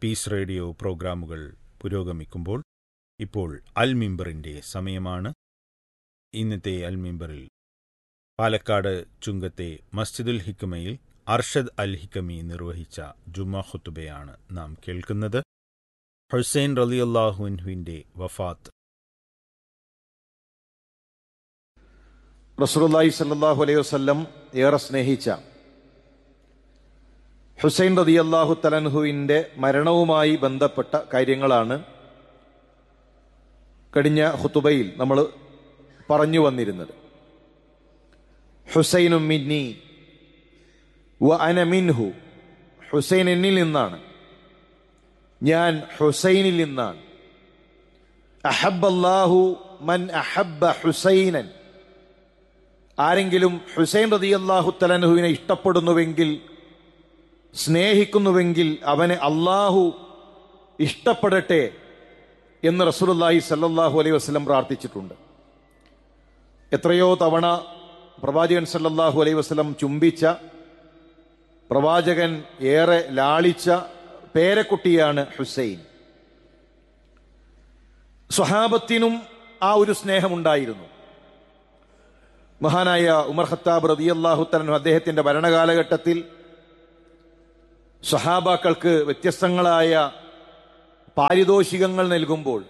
Piece radio പ്രോഗ്രാമുകൾ പുരോഗമിക്കുമ്പോൾ ഇപ്പോൾ അൽ മിമ്പറിന്റെ സമയമാണ് ഇന്നത്തെ അൽ മിമ്പറിൽ പാലക്കാട് ചുങ്കത്തെ മസ്ജിദുൽ ഹിക്കമയിൽ അർഷദ് അൽ ഹിക്കമി നിർവഹിച്ച ജുമാ ഖുത്തുബയാണ് നാം കേൾക്കുന്നത് ഹുസൈൻ റലിയല്ലാഹുവിന്റെ വഫാത്ത് റസൂലുള്ളാഹി സല്ലല്ലാഹു അലൈഹി വസല്ലം ഏറെ സ്നേഹിച്ച ഹുസൈൻ റളിയല്ലാഹു തലൻഹുവിൻ്റെ മരണവുമായി ബന്ധപ്പെട്ട കാര്യങ്ങളാണ് കഴിഞ്ഞ ഖുതുബയിൽ നമ്മൾ പറഞ്ഞു വന്നിരുന്നത് ഹുസൈനും മിന്നി വ അന മിൻഹു ഹുസൈൻ എന്നിൽ നിന്നാണ് ഞാൻ ഹുസൈനിൽ നിന്നാണ് അഹബ്ബല്ലാഹു മൻ അഹബ്ബ ഹുസൈനൻ ആരെങ്കിലും ഹുസൈൻ റതിയല്ലാഹു തലനുഹുവിനെ ഇഷ്ടപ്പെടുന്നുവെങ്കിൽ സ്നേഹിക്കുന്നുവെങ്കിൽ അവനെ അള്ളാഹു ഇഷ്ടപ്പെടട്ടെ എന്ന് റസൂലുള്ളാഹി സല്ലല്ലാഹു അലൈഹി വസല്ലം പ്രാർത്ഥിച്ചിട്ടുണ്ട് എത്രയോ തവണ പ്രവാചകൻ സല്ലല്ലാഹു അലൈഹി വസല്ലം ചുംബിച്ച പ്രവാചകൻ ഏറെ ലാളിച്ച പേരക്കുട്ടിയാണ് ഹുസൈൻ സ്വഹാബത്തിനും ആ ഒരു സ്നേഹമുണ്ടായിരുന്നു മഹാനായ ഉമർ ഖത്താബ് റതിയല്ലാഹു തലനു അദ്ദേഹത്തിന്റെ ഭരണകാലഘട്ടത്തിൽ സഹാബാക്കൾക്ക് വ്യത്യസ്തങ്ങളായ പാരിതോഷികങ്ങൾ നൽകുമ്പോൾ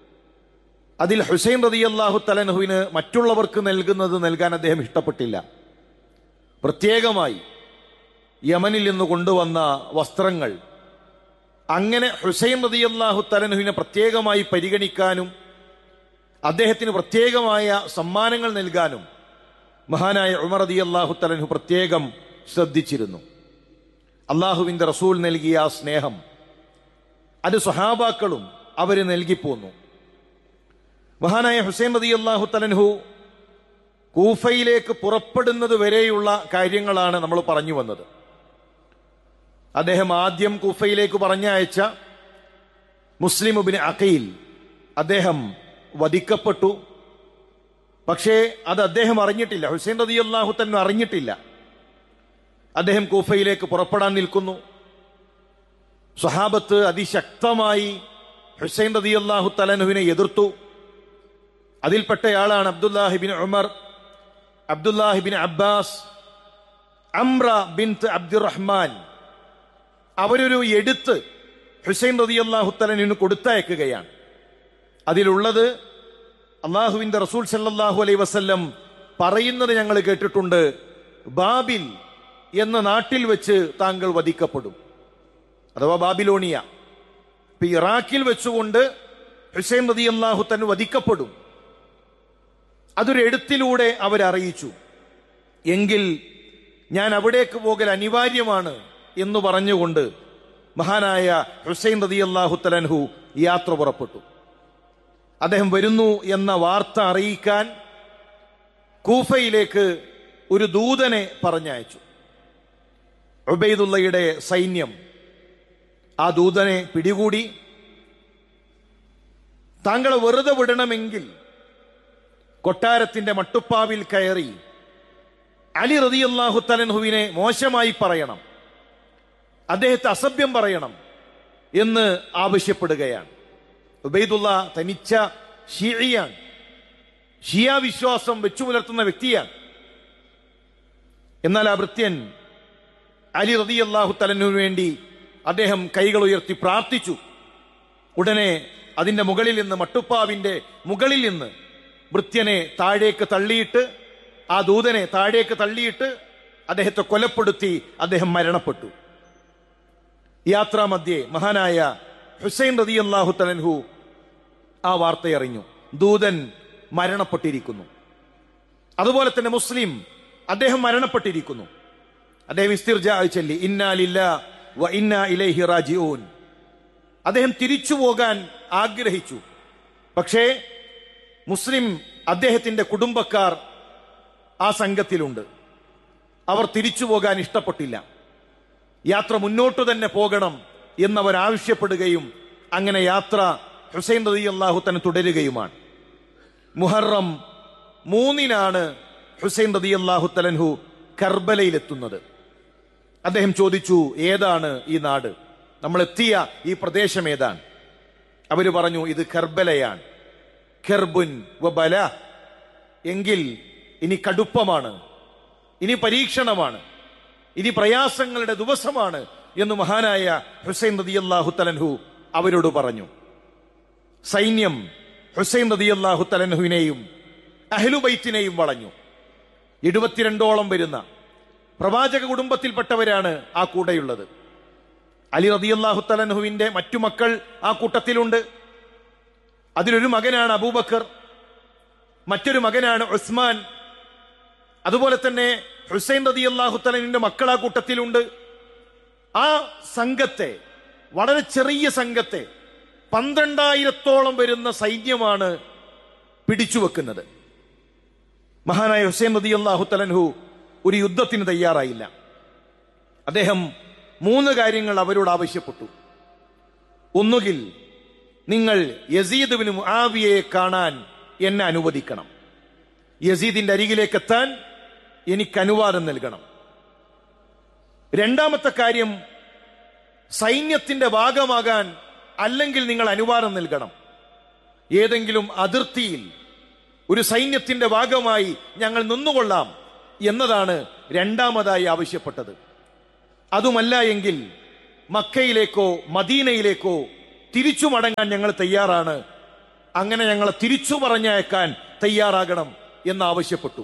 അതിൽ ഹുസൈൻ റതിയല്ലാഹു തലനുഹുവിന് മറ്റുള്ളവർക്ക് നൽകുന്നത് നൽകാൻ അദ്ദേഹം ഇഷ്ടപ്പെട്ടില്ല പ്രത്യേകമായി യമനിൽ നിന്ന് കൊണ്ടുവന്ന വസ്ത്രങ്ങൾ അങ്ങനെ ഹുസൈൻ റതിയല്ലാഹു തലനുഹുവിനെ പ്രത്യേകമായി പരിഗണിക്കാനും അദ്ദേഹത്തിന് പ്രത്യേകമായ സമ്മാനങ്ങൾ നൽകാനും മഹാനായ ഉമർ റതി അള്ളാഹു തലൻഹു പ്രത്യേകം ശ്രദ്ധിച്ചിരുന്നു അള്ളാഹുവിന്റെ റസൂൽ നൽകിയ ആ സ്നേഹം അത് സ്വഹാബാക്കളും അവര് നൽകിപ്പോന്നു മഹാനായ ഹുസൈൻ റതി അള്ളാഹു തലൻഹു കൂഫയിലേക്ക് പുറപ്പെടുന്നത് വരെയുള്ള കാര്യങ്ങളാണ് നമ്മൾ പറഞ്ഞു വന്നത് അദ്ദേഹം ആദ്യം കൂഫയിലേക്ക് പറഞ്ഞയച്ച മുസ്ലിം ഉബിന് അഖയിൽ അദ്ദേഹം വധിക്കപ്പെട്ടു പക്ഷേ അത് അദ്ദേഹം അറിഞ്ഞിട്ടില്ല ഹുസൈൻ റതി അള്ളാഹു തന്നെ അറിഞ്ഞിട്ടില്ല അദ്ദേഹം കൂഫയിലേക്ക് പുറപ്പെടാൻ നിൽക്കുന്നു സ്വഹാബത്ത് അതിശക്തമായി ഹുസൈൻ റതി അള്ളാഹു തലനുവിനെ എതിർത്തു അതിൽപ്പെട്ടയാളാണ് അബ്ദുല്ലാഹിബിൻ ഉമർ അബ്ദുല്ലാഹിബിൻ അബ്ബാസ് അംറ ബിൻ അബ്ദുറഹ്മാൻ അവരൊരു എടുത്ത് ഹുസൈൻ റതി അള്ളാഹു തലനുവിന് കൊടുത്തയക്കുകയാണ് അതിലുള്ളത് അള്ളാഹുവിന്റെ റസൂൽ സല്ലാഹു അലൈ വസല്ലം പറയുന്നത് ഞങ്ങൾ കേട്ടിട്ടുണ്ട് ബാബിൽ എന്ന നാട്ടിൽ വെച്ച് താങ്കൾ വധിക്കപ്പെടും അഥവാ ബാബിലോണിയ ഇപ്പൊ ഇറാഖിൽ വെച്ചുകൊണ്ട് ഹുസൈൻ റതി അള്ളാഹു തന്നെ വധിക്കപ്പെടും അതൊരു എഴുത്തിലൂടെ അവരറിയിച്ചു എങ്കിൽ ഞാൻ അവിടേക്ക് പോകൽ അനിവാര്യമാണ് എന്ന് പറഞ്ഞുകൊണ്ട് മഹാനായ ഹുസൈൻ റതി അള്ളാഹു തലൻഹു യാത്ര പുറപ്പെട്ടു അദ്ദേഹം വരുന്നു എന്ന വാർത്ത അറിയിക്കാൻ കൂഫയിലേക്ക് ഒരു ദൂതനെ പറഞ്ഞയച്ചു ഉബൈദുള്ളയുടെ സൈന്യം ആ ദൂതനെ പിടികൂടി താങ്കളെ വെറുതെ വിടണമെങ്കിൽ കൊട്ടാരത്തിന്റെ മട്ടുപ്പാവിൽ കയറി അലി റതിയല്ലാഹു തലൻഹുവിനെ മോശമായി പറയണം അദ്ദേഹത്തെ അസഭ്യം പറയണം എന്ന് ആവശ്യപ്പെടുകയാണ് ഉബൈദുള്ള തനിച്ച ഷിയയാണ് ഷിയ വിശ്വാസം വെച്ചു പുലർത്തുന്ന വ്യക്തിയാണ് എന്നാൽ ആ ഭൃത്യൻ അലി റതി അള്ളാഹു തലനു വേണ്ടി അദ്ദേഹം കൈകൾ ഉയർത്തി പ്രാർത്ഥിച്ചു ഉടനെ അതിന്റെ മുകളിൽ നിന്ന് മട്ടുപ്പാവിന്റെ മുകളിൽ നിന്ന് ഭൃത്യനെ താഴേക്ക് തള്ളിയിട്ട് ആ ദൂതനെ താഴേക്ക് തള്ളിയിട്ട് അദ്ദേഹത്തെ കൊലപ്പെടുത്തി അദ്ദേഹം മരണപ്പെട്ടു യാത്രാമധ്യേ മഹാനായ ഹുസൈൻ റതി അള്ളാഹു തലൻഹു ആ വാർത്തയറിഞ്ഞു ദൂതൻ മരണപ്പെട്ടിരിക്കുന്നു അതുപോലെ തന്നെ മുസ്ലിം അദ്ദേഹം മരണപ്പെട്ടിരിക്കുന്നു അദ്ദേഹം ഇസ്തിർജ ചൊല്ലി ഇന്നാലില്ല വ ഇന്നാ ഇലൈഹി റാജിഊൻ അദ്ദേഹം തിരിച്ചു പോകാൻ ആഗ്രഹിച്ചു പക്ഷേ മുസ്ലിം അദ്ദേഹത്തിന്റെ കുടുംബക്കാർ ആ സംഘത്തിലുണ്ട് അവർ തിരിച്ചു പോകാൻ ഇഷ്ടപ്പെട്ടില്ല യാത്ര മുന്നോട്ട് തന്നെ പോകണം എന്നവർ ആവശ്യപ്പെടുകയും അങ്ങനെ യാത്ര ഹുസൈൻ റതി അള്ളാഹു തന്നെ തുടരുകയുമാണ് മുഹറം മൂന്നിനാണ് ഹുസൈൻ റതി അള്ളാഹു തലൻഹു കർബലയിലെത്തുന്നത് അദ്ദേഹം ചോദിച്ചു ഏതാണ് ഈ നാട് നമ്മൾ എത്തിയ ഈ പ്രദേശം ഏതാണ് അവര് പറഞ്ഞു ഇത് കർബലയാണ് കെർബുൻ വബല എങ്കിൽ ഇനി കടുപ്പമാണ് ഇനി പരീക്ഷണമാണ് ഇനി പ്രയാസങ്ങളുടെ ദിവസമാണ് എന്ന് മഹാനായ ഹുസൈൻ റതിയല്ലാഹു തലൻഹു അവരോട് പറഞ്ഞു സൈന്യം ഹുസൈൻ റതിയല്ലാഹു തലൻഹുവിനെയും അഹ്ലുബൈത്തിനെയും വളഞ്ഞു എഴുപത്തിരണ്ടോളം വരുന്ന പ്രവാചക കുടുംബത്തിൽപ്പെട്ടവരാണ് ആ കൂടെയുള്ളത് അലി റതിയല്ലാഹു തലൻഹുവിന്റെ മറ്റു മക്കൾ ആ കൂട്ടത്തിലുണ്ട് അതിലൊരു മകനാണ് അബൂബക്കർ മറ്റൊരു മകനാണ് ഉസ്മാൻ അതുപോലെ തന്നെ ഹുസൈൻ റതി അള്ളാഹു തലനിന്റെ മക്കൾ ആ കൂട്ടത്തിലുണ്ട് ആ സംഘത്തെ വളരെ ചെറിയ സംഘത്തെ പന്ത്രണ്ടായിരത്തോളം വരുന്ന സൈന്യമാണ് പിടിച്ചുവെക്കുന്നത് മഹാനായ ഹുസൈൻ റതി അള്ളാഹു തലൻഹു ഒരു യുദ്ധത്തിന് തയ്യാറായില്ല അദ്ദേഹം മൂന്ന് കാര്യങ്ങൾ അവരോട് ആവശ്യപ്പെട്ടു ഒന്നുകിൽ നിങ്ങൾ യസീദ് ബിൻ മുആവിയയെ കാണാൻ എന്നെ അനുവദിക്കണം യസീദിന്റെ അരികിലേക്ക് എത്താൻ എനിക്ക് അനുവാദം നൽകണം രണ്ടാമത്തെ കാര്യം സൈന്യത്തിന്റെ ഭാഗമാകാൻ അല്ലെങ്കിൽ നിങ്ങൾ അനുവാദം നൽകണം ഏതെങ്കിലും അതിർത്തിയിൽ ഒരു സൈന്യത്തിന്റെ ഭാഗമായി ഞങ്ങൾ നിന്നുകൊള്ളാം എന്നതാണ് രണ്ടാമതായി ആവശ്യപ്പെട്ടത് അതുമല്ല എങ്കിൽ മക്കയിലേക്കോ മദീനയിലേക്കോ തിരിച്ചു മടങ്ങാൻ ഞങ്ങൾ തയ്യാറാണ് അങ്ങനെ ഞങ്ങളെ തിരിച്ചു പറഞ്ഞയക്കാൻ തയ്യാറാകണം എന്ന് ആവശ്യപ്പെട്ടു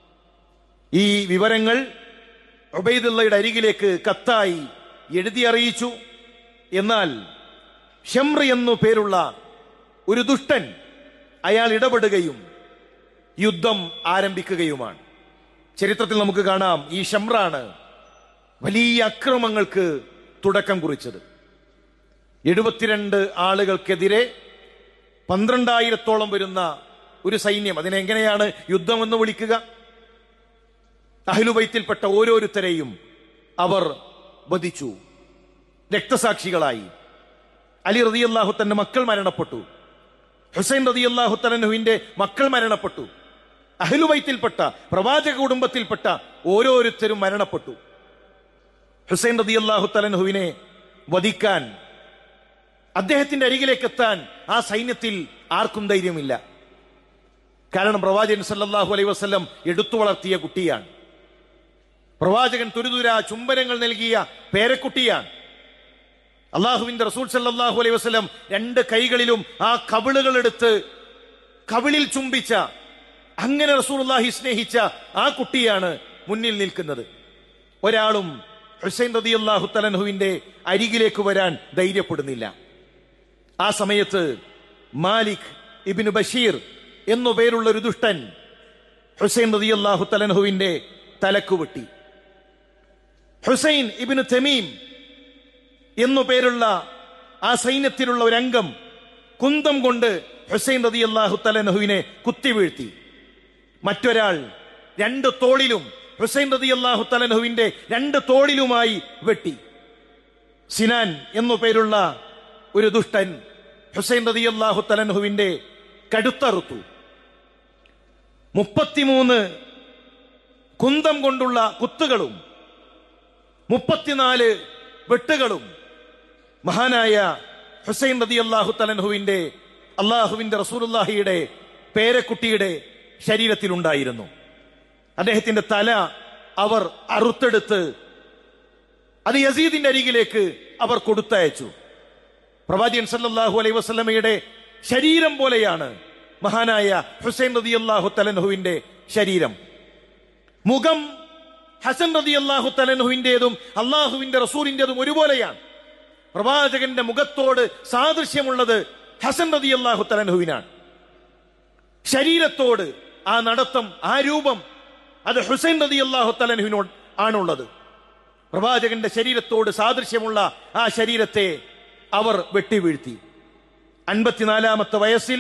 ഈ വിവരങ്ങൾ ഉബൈദുള്ളയുടെ അരികിലേക്ക് കത്തായി എഴുതി അറിയിച്ചു എന്നാൽ ഷംർ എന്നു പേരുള്ള ഒരു ദുഷ്ടൻ അയാൾ ഇടപെടുകയും യുദ്ധം ആരംഭിക്കുകയുമാണ് ചരിത്രത്തിൽ നമുക്ക് കാണാം ഈ ഷംറാണ് വലിയ അക്രമങ്ങൾക്ക് തുടക്കം കുറിച്ചത് എഴുപത്തിരണ്ട് ആളുകൾക്കെതിരെ പന്ത്രണ്ടായിരത്തോളം വരുന്ന ഒരു സൈന്യം അതിനെങ്ങനെയാണ് യുദ്ധമെന്ന് വിളിക്കുക അഹ്ലുബൈത്തിൽപ്പെട്ട ഓരോരുത്തരെയും അവർ വധിച്ചു രക്തസാക്ഷികളായി അലി റതിയല്ലാഹു തന്റെ മക്കൾ മരണപ്പെട്ടു ഹുസൈൻ റതിയല്ലാഹു തലനുവിന്റെ മക്കൾ മരണപ്പെട്ടു അഹ്ലുബൈത്തിൽപ്പെട്ട പ്രവാചക കുടുംബത്തിൽപ്പെട്ട ഓരോരുത്തരും മരണപ്പെട്ടു ഹുസൈൻ റതിയല്ലാഹു തലൻഹുവിനെ വധിക്കാൻ അദ്ദേഹത്തിന്റെ അരികിലേക്ക് എത്താൻ ആ സൈന്യത്തിൽ ആർക്കും ധൈര്യമില്ല കാരണം പ്രവാചകൻ സല്ലല്ലാഹു അലൈഹി വസല്ലം എടുത്തു വളർത്തിയ കുട്ടിയാണ് പ്രവാചകൻ തുരുതുര ചുംബനങ്ങൾ നൽകിയ പേരക്കുട്ടിയാണ് അള്ളാഹുവിന്റെ റസൂൽ സല്ലല്ലാഹു അലൈഹി വസല്ലം രണ്ട് കൈകളിലും ആ കവിളുകൾ എടുത്ത് കവിളിൽ ചുംബിച്ച അങ്ങനെ റസൂലുള്ളാഹി സ്നേഹിച്ച ആ കുട്ടിയാണ് മുന്നിൽ നിൽക്കുന്നത് ഒരാളും ഹുസൈൻ റളിയല്ലാഹു തലൻഹുവിന്റെ അരികിലേക്ക് വരാൻ ധൈര്യപ്പെടുന്നില്ല ആ സമയത്ത് മാലിക് ഇബിന് ബഷീർ എന്നു പേരുള്ള ഒരു ദുഷ്ടൻ ഹുസൈൻ റളിയല്ലാഹു തലൻഹുവിന്റെ തലക്കു വെട്ടി ഹുസൈൻ ഇബിന് തെമീം എന്നു പേരുള്ള ആ സൈന്യത്തിലുള്ള ഒരു അംഗം കുന്തം കൊണ്ട് ഹുസൈൻ റളിയല്ലാഹു തലൻഹുവിനെ കുത്തിവീഴ്ത്തി മറ്റൊരാൾ രണ്ട് തോളിലും ഹുസൈൻ റളിയല്ലാഹു തലൻഹുവിന്റെ രണ്ട് തോളിലുമായി വെട്ടി സിനാൻ എന്നു പേരുള്ള ഒരു ദുഷ്ടൻ ഹുസൈൻ റളിയല്ലാഹു തലൻഹുവിന്റെ കടുത്തറുത്തു മുപ്പത്തിമൂന്ന് കുന്തം കൊണ്ടുള്ള കുത്തുകളും മുപ്പത്തിനാല് വെട്ടുകളും മഹാനായ ഹുസൈൻ റതി അള്ളാഹു തലൻഹുവിന്റെ അള്ളാഹുവിന്റെ റസൂലുല്ലാഹിയുടെ പേരക്കുട്ടിയുടെ ശരീരത്തിലുണ്ടായിരുന്നു അദ്ദേഹത്തിന്റെ തല അവർ അറുത്തെടുത്ത് അത് യസീദിന്റെ അരികിലേക്ക് അവർ കൊടുത്തയച്ചു പ്രവാചകൻ സല്ലല്ലാഹു അലൈഹി വസല്ലമയുടെ ശരീരം പോലെയാണ് മഹാനായ ഹുസൈൻ റതി അള്ളാഹു തലൻഹുവിന്റെ ശരീരം മുഖം ഹസൻ റതി അള്ളാഹു തലൻഹുവിന്റേതും അള്ളാഹുവിന്റെ റസൂലിന്റേതും ഒരുപോലെയാണ് പ്രവാചകന്റെ മുഖത്തോട് സാദൃശ്യമുള്ളത് ഹസൻ റതി അള്ളാഹു തലൻഹുവിനാണ് ശരീരത്തോട് ആ നടത്തം ആ രൂപം അത് ഹുസൈൻ റതി അള്ളാഹു തലൻഹുവിനോട് ആണുള്ളത് പ്രവാചകന്റെ ശരീരത്തോട് സാദൃശ്യമുള്ള ആ ശരീരത്തെ അവർ വെട്ടിവീഴ്ത്തി അൻപത്തിനാലാമത്തെ വയസ്സിൽ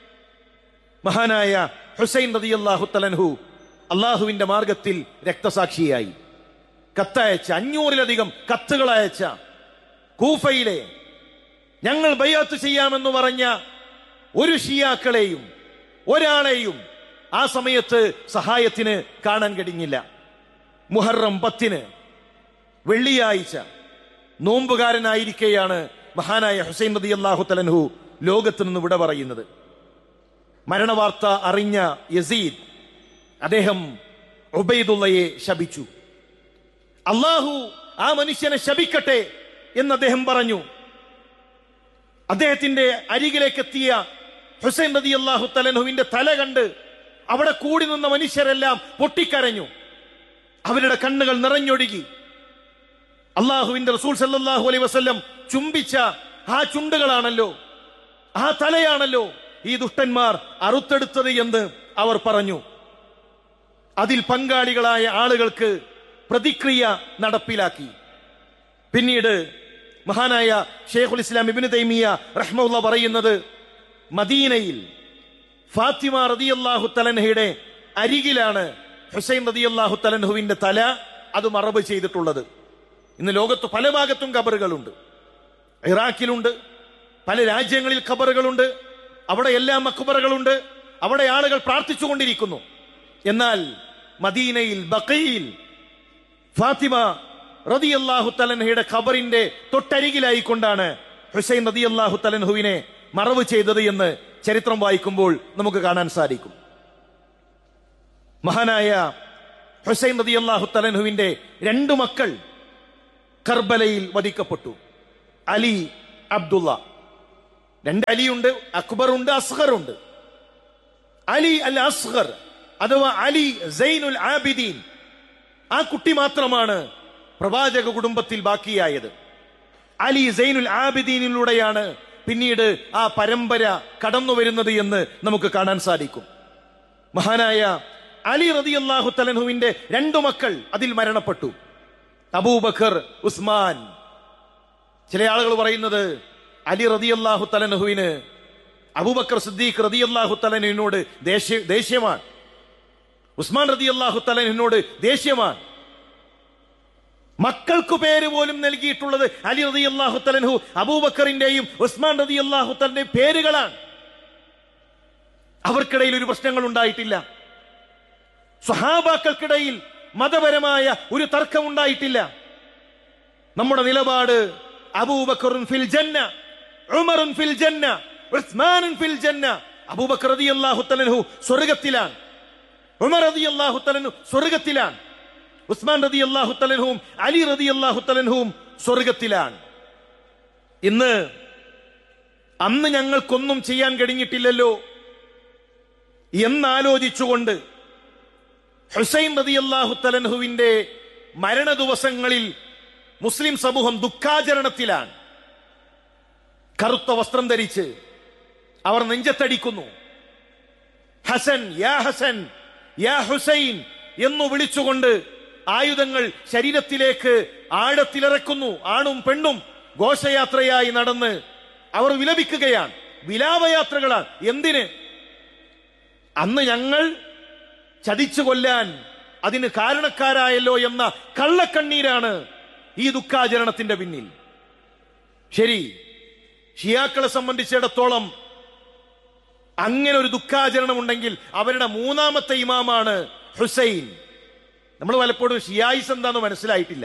മഹാനായ ഹുസൈൻ റതി അള്ളാഹു തലൻഹു അള്ളാഹുവിന്റെ മാർഗത്തിൽ രക്തസാക്ഷിയായി കത്തയച്ച അഞ്ഞൂറിലധികം കത്തുകൾ അയച്ച കൂഫയിലെ ഞങ്ങൾ ബയ്യാത്ത് ചെയ്യാമെന്ന് പറഞ്ഞ ഒരു ഷിയാക്കളെയും ഒരാളെയും ആ സമയത്ത് സഹായത്തിന് കാണാൻ കഴിഞ്ഞില്ല മുഹറം പത്തിന് വെള്ളിയാഴ്ച നോമ്പുകാരനായിരിക്കെയാണ് മഹാനായ ഹുസൈൻ റതി അള്ളാഹു തലൻഹു ലോകത്ത് നിന്ന് വിട പറയുന്നത് മരണവാർത്ത അറിഞ്ഞ യസീദ് അദ്ദേഹം ഉബൈദുള്ളയെ ശപിച്ചു അള്ളാഹു ആ മനുഷ്യനെ ശപിക്കട്ടെ എന്ന് അദ്ദേഹം പറഞ്ഞു അദ്ദേഹത്തിന്റെ അരികിലേക്ക് എത്തിയ ഹുസൈൻ റതി അള്ളാഹു തലൻഹുവിന്റെ തല കണ്ട് അവിടെ കൂടി നിന്ന മനുഷ്യരെല്ലാം പൊട്ടിക്കരഞ്ഞു അവരുടെ കണ്ണുകൾ നിറഞ്ഞൊഴുകി അള്ളാഹുവിന്റെ റസൂൽ സല്ലല്ലാഹു അലൈഹി വസല്ലം ചുംബിച്ച ആ ചുണ്ടുകളാണല്ലോ ആ തലയാണല്ലോ ഈ ദുഷ്ടന്മാർ അറുത്തെടുത്തത് എന്ന് അവർ പറഞ്ഞു അതിൽ പങ്കാളികളായ ആളുകൾക്ക് പ്രതിക്രിയ നടപ്പിലാക്കി പിന്നീട് മഹാനായ ഷെയ്ഖുൽ ഇസ്ലാം ഇബിന് തൈമിയ റഹ്മുള്ള പറയുന്നത് മദീനയിൽ ഫാത്തിമ റതിയല്ലാഹു തലൻഹയുടെ അരികിലാണ് ഹുസൈൻ റതിയല്ലാഹു തലൻഹുവിന്റെ തല അത് മറബ് ചെയ്തിട്ടുള്ളത് ഇന്ന് ലോകത്ത് പല ഭാഗത്തും ഖബറുകളുണ്ട് ഇറാഖിലുണ്ട് പല രാജ്യങ്ങളിൽ ഖബറുകളുണ്ട് അവിടെ എല്ലാം മക്കുബറുകളുണ്ട് അവിടെ ആളുകൾ പ്രാർത്ഥിച്ചുകൊണ്ടിരിക്കുന്നു എന്നാൽ മദീനയിൽ ബക്കയിൽ ഫാത്തിമ റതിയല്ലാഹു തലൻഹയുടെ ഖബറിന്റെ തൊട്ടരികിലായിക്കൊണ്ടാണ് ഹുസൈൻ റതിയല്ലാഹു തലൻഹുവിനെ മറവ് ചെയ്തത് എന്ന് ചരിത്രം വായിക്കുമ്പോൾ നമുക്ക് കാണാൻ സാധിക്കും മഹാനായ ഹുസൈൻ റതിയല്ലാഹു തലൻഹുവിന്റെ രണ്ടു മക്കൾ കർബലയിൽ വധിക്കപ്പെട്ടു അലി അബ്ദുള്ള രണ്ട് അലിയുണ്ട് അക്ബറുണ്ട് അസ്ഹറുണ്ട് അലി അൽ അസ്ഹർ അഥവാ അലി സൈനുൽ ആബിദീൻ ആ കുട്ടി മാത്രമാണ് പ്രവാചക കുടുംബത്തിൽ ബാക്കിയായത് അലി സൈനുൽ ആബിദീനിലൂടെയാണ് പിന്നീട് ആ പരമ്പര കടന്നു വരുന്നത് എന്ന് നമുക്ക് കാണാൻ സാധിക്കും മഹാനായ അലി റതിയല്ലാഹു തലൻഹുവിന്റെ രണ്ടു മക്കൾ അതിൽ മരണപ്പെട്ടു അബൂബക്കർ ഉസ്മാൻ ചില ആളുകൾ പറയുന്നത് അലി റതിയല്ലാഹു തലൻഹുവിന് അബൂബക്കർ സിദ്ദീഖ് റതിയല്ലാഹു തലനുവിനോട് ദേഷ്യ ദേഷ്യമാണ് ഉസ്മാൻ റതിയല്ലാഹു തലനുവിനോട് ദേഷ്യമാണ് മക്കൾക്കു പേര് പോലും നൽകിയിട്ടുള്ളത് അലി റതി അള്ളാഹു തലൻഹു അബൂബക്കറിന്റെയും ഉസ്മാൻ റതി അള്ളാഹു തലിന്റെയും പേരുകളാണ് അവർക്കിടയിൽ ഒരു പ്രശ്നങ്ങൾ ഉണ്ടായിട്ടില്ല സ്വഹാബാക്കൾക്കിടയിൽ മതപരമായ ഒരു തർക്കം ഉണ്ടായിട്ടില്ല നമ്മുടെ നിലപാട് അബൂബക്കറുൻ ഫിൽ ജന്ന ഉമറുൻ ഫിൽ ജന്ന ഉസ്മാനുൻ ഫിൽ ജന്ന അബൂബക്കർ റതി അള്ളാഹു തലൻഹു സ്വർഗത്തിലാണ് ഉമർ റതി അള്ളാഹു തലൻഹു സ്വർഗത്തിലാണ് ഉസ്മാൻ റതി അള്ളാഹു തലൻഹും അലി റതി അള്ളാഹു തലൻഹും സ്വർഗത്തിലാണ് ഇന്ന് അന്ന് ഞങ്ങൾക്കൊന്നും ചെയ്യാൻ കഴിഞ്ഞിട്ടില്ലല്ലോ എന്നാലോചിച്ചുകൊണ്ട് ഹുസൈൻ റതി അള്ളാഹു തലൻഹുവിന്റെ മരണ ദിവസങ്ങളിൽ മുസ്ലിം സമൂഹം ദുഃഖാചരണത്തിലാണ് കറുത്ത വസ്ത്രം ധരിച്ച് അവർ നെഞ്ചത്തടിക്കുന്നു ഹസൻ യാ ഹസൻ യാ ഹുസൈൻ എന്നു വിളിച്ചുകൊണ്ട് ആയുധങ്ങൾ ശരീരത്തിലേക്ക് ആഴത്തിലിറക്കുന്നു ആണും പെണ്ണും ഘോഷയാത്രയായി നടന്ന് അവർ വിലപിക്കുകയാണ് വിലാപയാത്രകളാണ് എന്തിന് അന്ന് ഞങ്ങൾ ചതിച്ചു കൊല്ലാൻ അതിന് കാരണക്കാരായല്ലോ എന്ന കള്ളക്കണ്ണീരാണ് ഈ ദുഃഖാചരണത്തിന്റെ പിന്നിൽ ശരി ഷിയാക്കളെ സംബന്ധിച്ചിടത്തോളം അങ്ങനെ ഒരു ദുഃഖാചരണം ഉണ്ടെങ്കിൽ അവരുടെ മൂന്നാമത്തെ ഇമാമാണ് ഹുസൈൻ നമ്മൾ പലപ്പോഴും ഷിയായിസ് എന്താന്ന് മനസ്സിലായിട്ടില്ല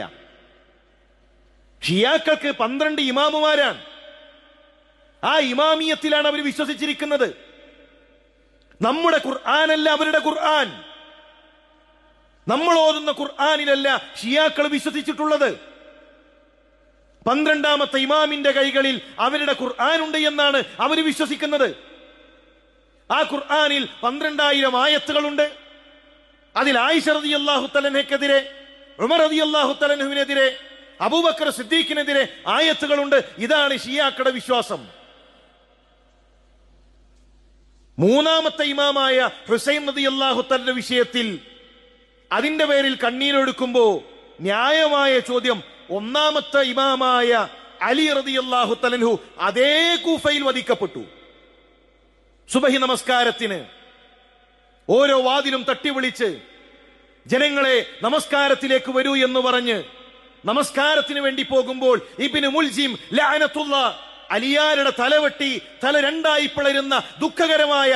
ഷിയാക്കൾക്ക് പന്ത്രണ്ട് ഇമാമുമാരാണ് ആ ഇമാമിയത്തിലാണ് അവർ വിശ്വസിച്ചിരിക്കുന്നത് നമ്മുടെ ഖുർആാനല്ല അവരുടെ ഖുർആൻ നമ്മൾ ഓതുന്ന ഖുർആാനിലല്ല ഷിയാക്കൾ വിശ്വസിച്ചിട്ടുള്ളത് പന്ത്രണ്ടാമത്തെ ഇമാമിന്റെ കൈകളിൽ അവരുടെ ഖുർആൻ ഉണ്ട് എന്നാണ് അവർ വിശ്വസിക്കുന്നത് ആ ഖുർആാനിൽ പന്ത്രണ്ടായിരം ആയത്തുകളുണ്ട് അതിൽ ആയിഷ റതി അള്ളാഹു തലനെക്കെതിരെ ഉമർ റതി അള്ളാഹു തലനുവിനെതിരെ അബൂബക്കർ സിദ്ദീഖിനെതിരെ ആയത്തുകളുണ്ട് ഇതാണ് ഷിയാക്കയുടെ വിശ്വാസം മൂന്നാമത്തെ ഇമാമായ ഹുസൈൻ നദി അള്ളാഹു തന്റെ വിഷയത്തിൽ അതിന്റെ പേരിൽ കണ്ണീരൊടുക്കുമ്പോ ന്യായമായ ചോദ്യം ഒന്നാമത്തെ ഇമാമായ അലി റതി അള്ളാഹു തലൻഹു അതേ കൂഫയിൽ വധിക്കപ്പെട്ടു സുബഹി നമസ്കാരത്തിന് ഓരോ വാതിലും തട്ടി വിളിച്ച് ജനങ്ങളെ നമസ്കാരത്തിലേക്ക് വരൂ എന്ന് പറഞ്ഞ് നമസ്കാരത്തിന് വേണ്ടി പോകുമ്പോൾ ഇബിന് മുൽജിം ലാനത്തുള്ള അലിയാരുടെ തലവെട്ടി തല രണ്ടായി പിളരുന്ന ദുഃഖകരമായ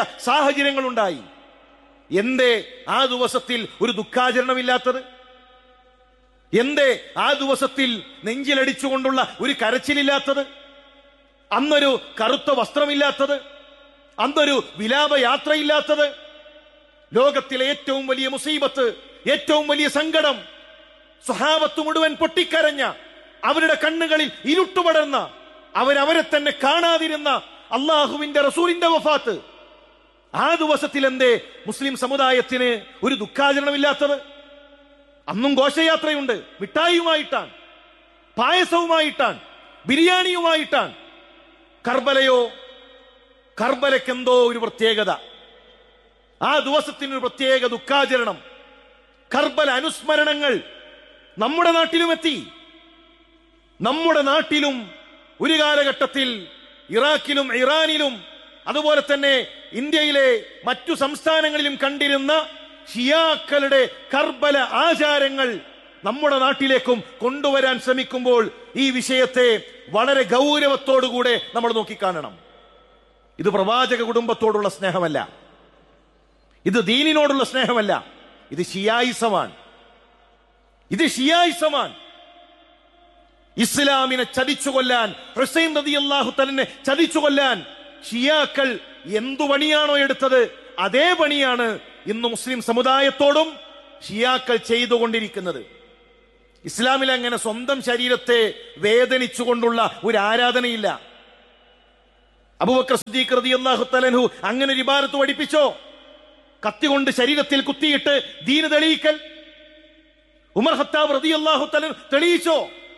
സാഹചര്യങ്ങളുണ്ടായി എന്തേ ആ ദിവസത്തിൽ ഒരു ദുഃഖാചരണമില്ലാത്തത് എന്തേ ആ ദിവസത്തിൽ നെഞ്ചിലടിച്ചുകൊണ്ടുള്ള ഒരു കരച്ചിലില്ലാത്തത് അന്നൊരു കറുത്ത വസ്ത്രമില്ലാത്തത് അന്നൊരു വിലാപ യാത്രയില്ലാത്തത് ലോകത്തിലെ ഏറ്റവും വലിയ മുസീബത്ത് ഏറ്റവും വലിയ സങ്കടം സ്വഹാബത്ത് മുഴുവൻ പൊട്ടിക്കരഞ്ഞ അവരുടെ കണ്ണുകളിൽ ഇരുട്ടുപടർന്ന അവരവരെ തന്നെ കാണാതിരുന്ന അള്ളാഹുവിന്റെ റസൂലിന്റെ വഫാത്ത് ആ ദിവസത്തിൽ എന്തേ മുസ്ലിം സമുദായത്തിന് ഒരു ദുഃഖാചരണമില്ലാത്തത് അന്നും ഘോഷയാത്രയുണ്ട് മിഠായിയുമായിട്ടാണ് പായസവുമായിട്ടാണ് ബിരിയാണിയുമായിട്ടാണ് കർബലയോ കർബലക്കെന്തോ ഒരു പ്രത്യേകത ആ ദിവസത്തിനൊരു പ്രത്യേക ദുഃഖാചരണം കർബല അനുസ്മരണങ്ങൾ നമ്മുടെ നാട്ടിലും എത്തി നമ്മുടെ നാട്ടിലും ഒരു കാലഘട്ടത്തിൽ ഇറാഖിലും ഇറാനിലും അതുപോലെ തന്നെ ഇന്ത്യയിലെ മറ്റു സംസ്ഥാനങ്ങളിലും കണ്ടിരുന്ന ഷിയാക്കളുടെ കർബല ആചാരങ്ങൾ നമ്മുടെ നാട്ടിലേക്കും കൊണ്ടുവരാൻ ശ്രമിക്കുമ്പോൾ ഈ വിഷയത്തെ വളരെ ഗൗരവത്തോടുകൂടെ നമ്മൾ നോക്കിക്കാണണം ഇത് പ്രവാചക കുടുംബത്തോടുള്ള സ്നേഹമല്ല ഇത് ദീനിനോടുള്ള സ്നേഹമല്ല ഇത് ഷിയായിസമാണ് ഇത് ഷിയായിസമാണ് ഇസ്ലാമിനെ ചതിച്ചു കൊല്ലാൻ ഹുസൈൻ റതി അള്ളാഹു തന്നെ ചതിച്ചു കൊല്ലാൻ ഷിയാക്കൾ എന്തു പണിയാണോ എടുത്തത് അതേ പണിയാണ് ഇന്ന് മുസ്ലിം സമുദായത്തോടും ഷിയാക്കൾ ചെയ്തുകൊണ്ടിരിക്കുന്നത് ഇസ്ലാമിൽ അങ്ങനെ സ്വന്തം ശരീരത്തെ വേദനിച്ചുകൊണ്ടുള്ള ഒരു ആരാധനയില്ല അബൂബക്കർ സിദ്ദീഖ് റളിയല്ലാഹു തആലഹു അങ്ങനെ ഒരു ഇബാരത്ത് പഠിപ്പിച്ചോ കത്തി കൊണ്ട് ശരീരത്തിൽ കുത്തിയിട്ട് ദീന് തെളിയിക്കൽ ഉമർ ഹത്താബ് റളിയല്ലാഹു തആല തെളിയിച്ചോ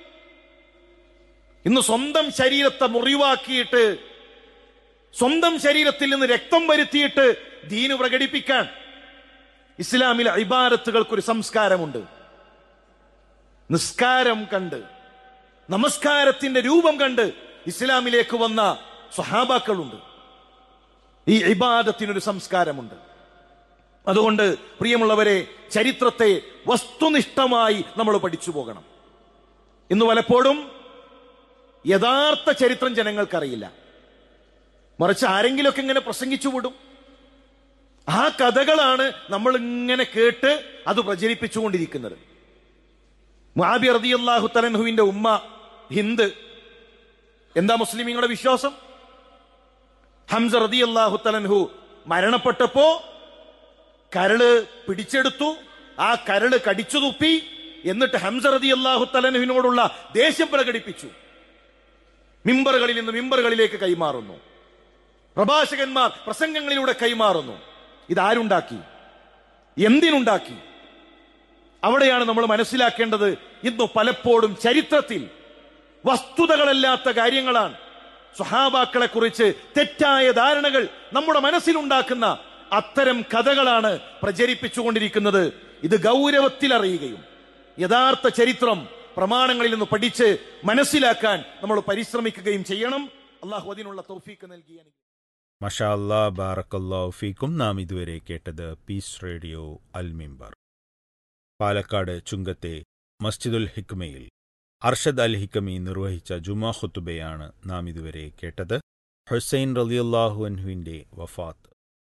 ഇന്ന് സ്വന്തം ശരീരത്തെ മുറിവാക്കിയിട്ട് സ്വന്തം ശരീരത്തിൽ നിന്ന് രക്തം വരുത്തിയിട്ട് ദീന് പ്രകടിപ്പിക്കാൻ ഇസ്ലാമിലെ ഇബാരത്തുകൾക്കൊരു സംസ്കാരമുണ്ട് നിസ്കാരം കണ്ട് നമസ്കാരത്തിന്റെ രൂപം കണ്ട് ഇസ്ലാമിലേക്ക് വന്ന സ്വഹാബാക്കളുണ്ട് ഈ ഇബാദത്തിനൊരു സംസ്കാരമുണ്ട് അതുകൊണ്ട് പ്രിയമുള്ളവരെ ചരിത്രത്തെ വസ്തുനിഷ്ഠമായി നമ്മൾ പഠിച്ചു പോകണം ഇന്ന് പലപ്പോഴും യഥാർത്ഥ ചരിത്രം ജനങ്ങൾക്കറിയില്ല മറിച്ച് ആരെങ്കിലുമൊക്കെ ഇങ്ങനെ പ്രസംഗിച്ചു വിടും ആ കഥകളാണ് നമ്മൾ ഇങ്ങനെ കേട്ട് അത് പ്രചരിപ്പിച്ചുകൊണ്ടിരിക്കുന്നത് മുആബി റളിയല്ലാഹു തലൻഹുവിന്റെ ഉമ്മ ഹിന്ദ് എന്താ മുസ്ലിമീങ്ങളുടെ വിശ്വാസം ഹംസ റളിയല്ലാഹു തലൻഹു മരണപ്പെട്ടപ്പോ കരള് പിടിച്ചെടുത്തു ആ കരള് കടിച്ചു തുപ്പി എന്നിട്ട് ഹംസ റളിയല്ലാഹു തലൻഹുവിനോടുള്ള ദേഷ്യം പ്രകടിപ്പിച്ചു മിമ്പറുകളിൽ നിന്ന് മിമ്പറുകളിലേക്ക് കൈമാറുന്നു പ്രഭാഷകന്മാർ പ്രസംഗങ്ങളിലൂടെ കൈമാറുന്നു ഇതാരുണ്ടാക്കി എന്തിനുണ്ടാക്കി അവിടെയാണ് നമ്മൾ മനസ്സിലാക്കേണ്ടത് ഇന്ന് പലപ്പോഴും ചരിത്രത്തിൽ വസ്തുതകളല്ലാത്ത കാര്യങ്ങളാണ് സ്വഹാബാക്കളെ കുറിച്ച് തെറ്റായ ധാരണകൾ നമ്മുടെ മനസ്സിലുണ്ടാക്കുന്ന അത്തരം കഥകളാണ് പ്രചരിപ്പിച്ചുകൊണ്ടിരിക്കുന്നത് ഇത് ഗൗരവത്തിൽ അറിയുകയും യഥാർത്ഥ ചരിത്രം പ്രമാണങ്ങളിൽ നിന്ന് പഠിച്ച് മനസ്സിലാക്കാൻ നമ്മൾ പരിശ്രമിക്കുകയും ചെയ്യണം അള്ളാഹു അതിനുള്ള തൗഫീക്ക് നൽകി അനുഗ്രഹിക്കട്ടെ. മഷാ അല്ലാ ബാറക്കല്ലാ ഫീക്കും നാം ഇതുവരെ കേട്ടത് പീസ് റേഡിയോ അൽ മിമ്പർ പാലക്കാട് ചുങ്കത്തെ മസ്ജിദുൽ ഹിക്മയിൽ അർഷദ് അൽ ഹിക്കമി നിർവഹിച്ച ജുമാ ഖുത്തുബയാണ് നാം ഇതുവരെ കേട്ടത് ഹുസൈൻ റളിയല്ലാഹു അൻഹുവിന്റെ വഫാത്ത്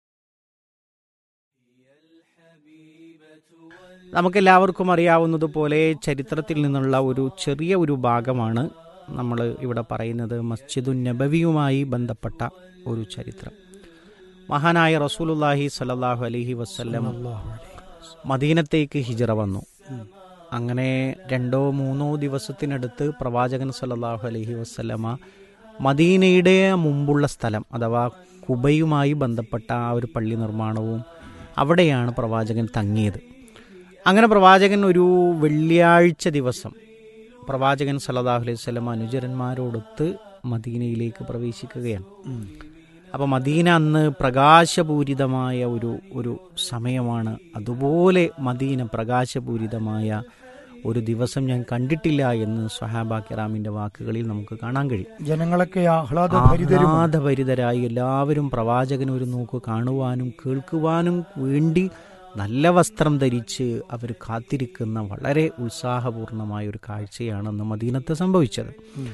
നമുക്കെല്ലാവർക്കും അറിയാവുന്നതുപോലെ ചരിത്രത്തിൽ നിന്നുള്ള ഒരു ചെറിയ ഒരു ഭാഗമാണ് നമ്മൾ ഇവിടെ പറയുന്നത് മസ്ജിദുൻ നബവിയുമായി ബന്ധപ്പെട്ട ഒരു ചരിത്രം മഹാനായ റസൂലുല്ലാഹി സല്ലല്ലാഹു അലൈഹി വസല്ലം മദീനത്തേക്ക് ഹിജറ വന്നു അങ്ങനെ രണ്ടോ മൂന്നോ ദിവസത്തിനടുത്ത് പ്രവാചകൻ സല്ലല്ലാഹു അലൈഹി വസല്ലമ മദീനയുടെ മുമ്പുള്ള സ്ഥലം അഥവാ കുബയുമായി ബന്ധപ്പെട്ട ആ ഒരു പള്ളി നിർമ്മാണവും അവിടെയാണ് പ്രവാചകൻ തങ്ങിയത് അങ്ങനെ പ്രവാചകൻ ഒരു വെള്ളിയാഴ്ച ദിവസം പ്രവാചകൻ സല്ലല്ലാഹു അലൈഹി വസല്ലം അനുചരന്മാരോടൊത്ത് മദീനയിലേക്ക് പ്രവേശിക്കുകയാണ് അപ്പോൾ മദീന അന്ന് പ്രകാശപൂരിതമായ ഒരു ഒരു സമയമാണ് അതുപോലെ മദീന പ്രകാശപൂരിതമായ ഒരു ദിവസം ഞാൻ കണ്ടിട്ടില്ല എന്ന് സ്വഹാബ കിറാമിന്റെ വാക്കുകളിൽ നമുക്ക് കാണാൻ കഴിയും ജനങ്ങളൊക്കെ ആഹ്ലാദഭരിതരും ആഹ്ലാദഭരിതരായി എല്ലാവരും പ്രവാചകൻ ഒരു നോക്ക് കാണുവാനും കേൾക്കുവാനും വേണ്ടി നല്ല വസ്ത്രം ധരിച്ച് അവർ കാത്തിരിക്കുന്ന വളരെ ഉത്സാഹപൂർണമായ ഒരു കാഴ്ചയാണ് അന്ന് മദീനത്ത് സംഭവിച്ചത്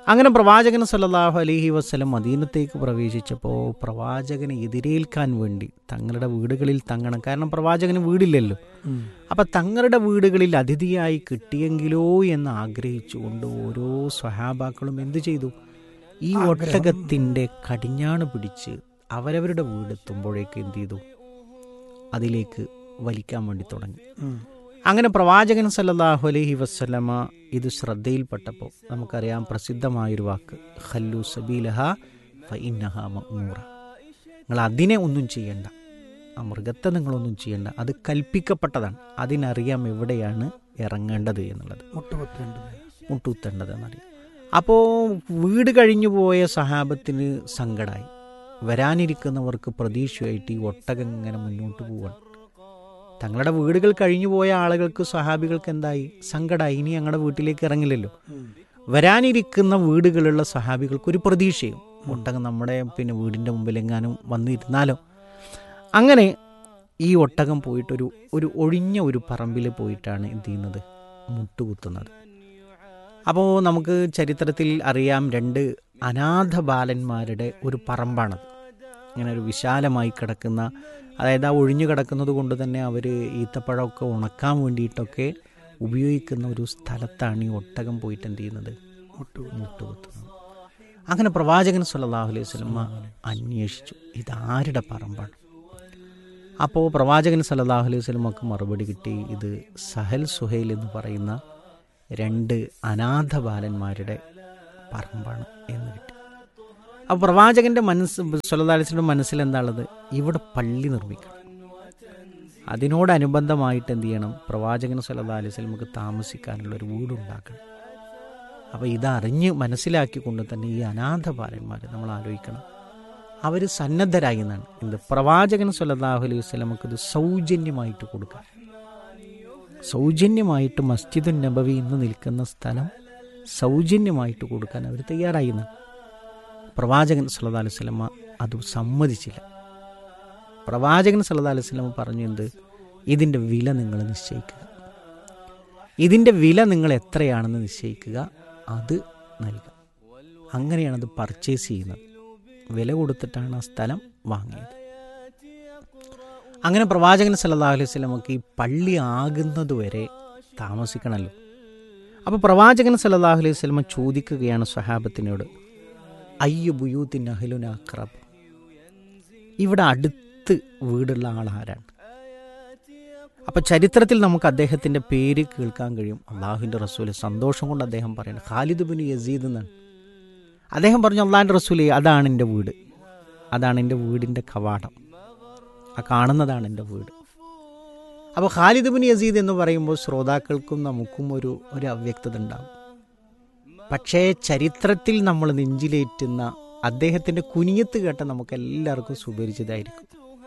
അങ്ങനെ പ്രവാചകൻ സല്ലല്ലാഹു അലൈഹി വസ്ലം മദീനത്തേക്ക് പ്രവേശിച്ചപ്പോൾ പ്രവാചകനെ എതിരേൽക്കാൻ വേണ്ടി തങ്ങളുടെ വീടുകളിൽ തങ്ങണം കാരണം പ്രവാചകന് വീടില്ലല്ലോ അപ്പം തങ്ങളുടെ വീടുകളിൽ അതിഥിയായി കിട്ടിയെങ്കിലോ എന്ന് ആഗ്രഹിച്ചുകൊണ്ട് ഓരോ സ്വഹാബാക്കളും എന്തു ചെയ്തു ഈ ഒട്ടകത്തിൻ്റെ കടിഞ്ഞാണ് പിടിച്ച് അവരവരുടെ വീടെത്തുമ്പോഴേക്ക് എന്ത് ചെയ്തു അതിലേക്ക് വലിക്കാൻ വേണ്ടി തുടങ്ങി അങ്ങനെ പ്രവാചകൻ സല്ലല്ലാഹു അലൈഹി വസ്ലമ ഇത് ശ്രദ്ധയിൽപ്പെട്ടപ്പോൾ നമുക്കറിയാം പ്രസിദ്ധമായൊരു വാക്ക് ഹല്ലു സബീലഹ ഫഇന്നഹ മഅ്മൂറ നിങ്ങൾ അതിനെ ഒന്നും ചെയ്യണ്ട ആ മൃഗത്തെ നിങ്ങളൊന്നും ചെയ്യണ്ട അത് കൽപ്പിക്കപ്പെട്ടതാണ് അതിനറിയാം എവിടെയാണ് ഇറങ്ങേണ്ടത് എന്നുള്ളത് മുട്ടുകുത്തേണ്ടത് മുട്ടുകുത്തേണ്ടത് എന്നറിയാം അപ്പോൾ വീട് കഴിഞ്ഞു പോയ സഹാബത്തിന് സങ്കടമായി വരാനിരിക്കുന്നവർക്ക് പ്രതീക്ഷയായിട്ട് ഈ ഒട്ടകം ഇങ്ങനെ മുന്നോട്ട് പോവാണ് തങ്ങളുടെ വീടുകൾ കഴിഞ്ഞു പോയ ആളുകൾക്ക് സഹാബികൾക്ക് എന്തായി സങ്കടമായി ഇനി ഞങ്ങളുടെ വീട്ടിലേക്ക് ഇറങ്ങില്ലല്ലോ വരാനിരിക്കുന്ന വീടുകളുള്ള സഹാബികൾക്ക് ഒരു പ്രതീക്ഷയും ഒട്ടകം നമ്മുടെ പിന്നെ വീടിൻ്റെ മുമ്പിലെങ്ങാനും വന്നിരുന്നാലോ അങ്ങനെ ഈ ഒട്ടകം പോയിട്ടൊരു ഒരു ഒഴിഞ്ഞ ഒരു പറമ്പിൽ പോയിട്ടാണ് എന്ത് ചെയ്യുന്നത് മുട്ടുകുത്തുന്നത് അപ്പോൾ നമുക്ക് ചരിത്രത്തിൽ അറിയാം രണ്ട് അനാഥ ബാലന്മാരുടെ ഒരു പറമ്പാണത് ഇങ്ങനെ ഒരു വിശാലമായി കിടക്കുന്ന അതായത് ആ ഒഴിഞ്ഞു കിടക്കുന്നത് കൊണ്ട് തന്നെ അവർ ഈത്തപ്പഴമൊക്കെ ഉണക്കാൻ വേണ്ടിയിട്ടൊക്കെ ഉപയോഗിക്കുന്ന ഒരു സ്ഥലത്താണ് ഈ ഒട്ടകം പോയിട്ട് എന്ത് ചെയ്യുന്നത് മുട്ടുകുത്തുന്നത് അങ്ങനെ പ്രവാചകൻ സല്ലല്ലാഹു അലൈഹി വസല്ലമ അന്വേഷിച്ചു ഇതാരുടെ പറമ്പാണ് അപ്പോൾ പ്രവാചകൻ സല്ലല്ലാഹു അലൈഹി വസല്ലമക്ക് മറുപടി കിട്ടി ഇത് സഹൽ സുഹൈൽ എന്ന് പറയുന്ന രണ്ട് അനാഥ ബാലന്മാരുടെ പറമ്പാണ് എന്ന് കിട്ടി അപ്പോൾ പ്രവാചകന്റെ മനസ്സ് സല്ലല്ലാഹുലിന്റെ മനസ്സിൽ എന്താണുള്ളത് ഇവിടെ പള്ളി നിർമ്മിക്കണം അതിനോടനുബന്ധമായിട്ട് എന്ത് ചെയ്യണം പ്രവാചകൻ സല്ലല്ലാഹു അലൈഹി വസല്ലമക്ക് താമസിക്കാനുള്ള ഒരു വീടുണ്ടാക്കണം അപ്പോൾ ഇതറിഞ്ഞ് മനസ്സിലാക്കിക്കൊണ്ട് തന്നെ ഈ അനാഥ ബാലന്മാർ നമ്മൾ ആലോചിക്കണം അവർ സന്നദ്ധരായി എന്നാണ് എന്ത് പ്രവാചകൻ സല്ലല്ലാഹു അലൈഹി വസല്ലമക്ക് ഇത് സൗജന്യമായിട്ട് കൊടുക്കാം സൗജന്യമായിട്ട് മസ്ജിദുൻ നബവി ഇന്ന് നിൽക്കുന്ന സ്ഥലം സൗജന്യമായിട്ട് കൊടുക്കാൻ അവർ തയ്യാറായി എന്നാണ് പ്രവാചകൻ സല്ലല്ലാഹു അലൈഹി വസല്ലമ അത് സമ്മതിച്ചില്ല പ്രവാചകൻ സല്ലല്ലാഹു അലൈഹി വസല്ലമ പറഞ്ഞു എന്ത് ഇതിൻ്റെ വില നിങ്ങൾ നിശ്ചയിക്കുക ഇതിൻ്റെ വില നിങ്ങൾ എത്രയാണെന്ന് നിശ്ചയിക്കുക അത് നൽകുക അങ്ങനെയാണ് അത് പർച്ചേസ് ചെയ്യുന്നത് വില കൊടുത്തിട്ടാണ് ആ സ്ഥലം വാങ്ങിയത് അങ്ങനെ പ്രവാചകൻ സല്ലല്ലാഹു അലൈഹി വസല്ലമക്ക് ഈ പള്ളി ആകുന്നത് വരെ താമസിക്കണമല്ലോ അപ്പോൾ പ്രവാചകൻ സല്ലല്ലാഹു അലൈഹി വസല്ലമ ചോദിക്കുകയാണ് സ്വഹാബത്തിനോട് അയ്യ ബുയൂത്തിൻ അഹ്ലുന അക്രബ് ഇവിടെ അടുത്ത് വീടുള്ള ആളാരാണ് അപ്പോൾ ചരിത്രത്തിൽ നമുക്ക് അദ്ദേഹത്തിൻ്റെ പേര് കേൾക്കാൻ കഴിയും അള്ളാഹുവിൻ്റെ റസൂല് സന്തോഷം കൊണ്ട് അദ്ദേഹം പറയുന്നത് ഖാലിദ് ബിൻ യസീദ് എന്നാണ് അദ്ദേഹം പറഞ്ഞു അള്ളാഹിൻ്റെ റസൂലെ അതാണ് എൻ്റെ വീട് അതാണ് എൻ്റെ വീടിൻ്റെ കവാടം ആ കാണുന്നതാണ് എൻ്റെ വീട് അപ്പോൾ ഖാലിദ് ബിൻ യസീദ് എന്ന് പറയുമ്പോൾ ശ്രോതാക്കൾക്കും നമുക്കും ഒരു ഒരു അവ്യക്തത ഉണ്ടാകും പക്ഷേ ചരിത്രത്തിൽ നമ്മൾ നെഞ്ചിലേറ്റുന്ന അദ്ദേഹത്തിൻ്റെ കുനിയത്ത് കേട്ട നമുക്ക് എല്ലാവർക്കും സുപരിചിതമായിരിക്കും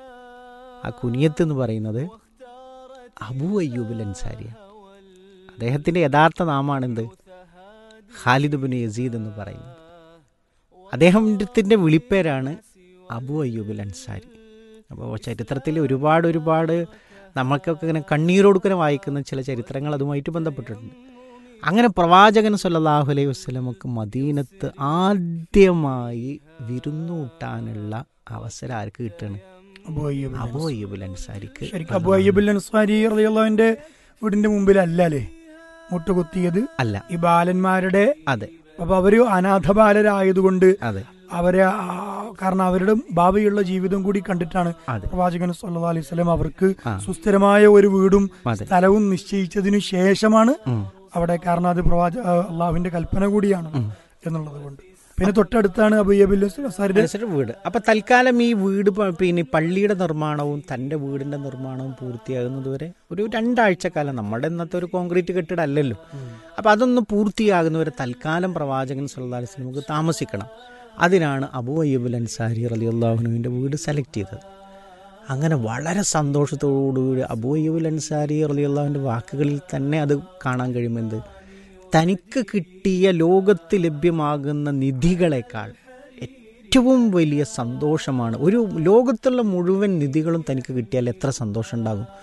ആ കുനിയത്ത് എന്ന് പറയുന്നത് അബു അയ്യൂബുൽ അൻസാരിയാണ് അദ്ദേഹത്തിൻ്റെ യഥാർത്ഥ നാമാണെന്ത് ഖാലിദ് ബിൻ യസീദ് എന്ന് പറയുന്നത് അദ്ദേഹത്തിൻ്റെ വിളിപ്പേരാണ് അബു അയ്യൂബുൽ അൻസാരി അപ്പോൾ ചരിത്രത്തിൽ ഒരുപാട് ഒരുപാട് നമ്മൾക്കൊക്കെ ഇങ്ങനെ കണ്ണീരോടുക്കനെ വായിക്കുന്ന ചില ചരിത്രങ്ങൾ അതുമായിട്ട് ബന്ധപ്പെട്ടിട്ടുണ്ട് അങ്ങനെ പ്രവാചകൻ സല്ലല്ലാഹു അലൈഹി വസ്ലമക്ക് മദീനത്ത് ആദ്യമായി വിരുന്നൂട്ടാനുള്ള അവസരം ആർക്ക് കിട്ടുകയാണ് അബു അയ്യൂബ് അബു അയ്യൂബുൽ അൻസാരിക്ക് ശരിക്കും അബു അയ്യൂബുൽ അൻസാരി റളിയല്ലാഹുവിന്റെ വീടിന്റെ മുമ്പിലല്ല അല്ലേ മുട്ടുകുത്തിയത് അല്ല ഈ ബാലന്മാരുടെ അതെ അപ്പൊ അവര് അനാഥ ബാലരായതുകൊണ്ട് അതെ അവരെ ആ, കാരണം അവരുടെ ഭാവിയുള്ള ജീവിതം കൂടി കണ്ടിട്ടാണ് അതെ പ്രവാചകൻ സല്ലല്ലാഹു അലൈഹി വസല്ലം അവർക്ക് ആ. സുസ്ഥിരമായ ഒരു വീടും അതെ സ്ഥലവും നിശ്ചയിച്ചതിനു ശേഷമാണ് ഉം. അവിടെ കാരണം അത് പ്രവാച ആ, അള്ളാഹുവിന്റെ കൽപ്പന കൂടിയാണ് ഉം. എന്നുള്ളത് കൊണ്ട് പിന്നെ തൊട്ടടുത്താണ് അബു അയ്യൂബുൽ അൻസാരിയുടെ അനുസരിച്ച് വീട് അപ്പൊ തൽക്കാലം ഈ വീട് പ- പിന്നെ പള്ളിയുടെ നിർമ്മാണവും തന്റെ വീടിന്റെ നിർമ്മാണവും പൂർത്തിയാകുന്നത് വരെ ഒരു രണ്ടാഴ്ച കാലം നമ്മുടെ ഇന്നത്തെ ഒരു കോൺക്രീറ്റ് കെട്ടിടം അല്ലല്ലോ അപ്പൊ അതൊന്ന് പൂർത്തിയാകുന്നവരെ തൽക്കാലം പ്രവാചകൻ സല്ലല്ലാഹു അലൈഹി വസല്ലം നമുക്ക് താമസിക്കണം അതിനാണ് അബു അയ്യൂബുൽ അൻസാരി റളിയല്ലാഹുനുവിന്റെ വീട് സെലക്ട് ചെയ്തത് അങ്ങനെ വളരെ സന്തോഷത്തോടുകൂടി അബു അയ്യൂബുൽ അൻസാരി റളിയല്ലാഹുവിന്റെ വാക്കുകളിൽ തന്നെ അത് കാണാൻ കഴിയുമെന്ത് തനിക്ക് കിട്ടിയ ലോകത്ത് ലഭ്യമാകുന്ന നിധികളെക്കാൾ ഏറ്റവും വലിയ സന്തോഷമാണ് ഒരു ലോകത്തുള്ള മുഴുവൻ നിധികളും തനിക്ക് കിട്ടിയാൽ എത്ര സന്തോഷം ഉണ്ടാകും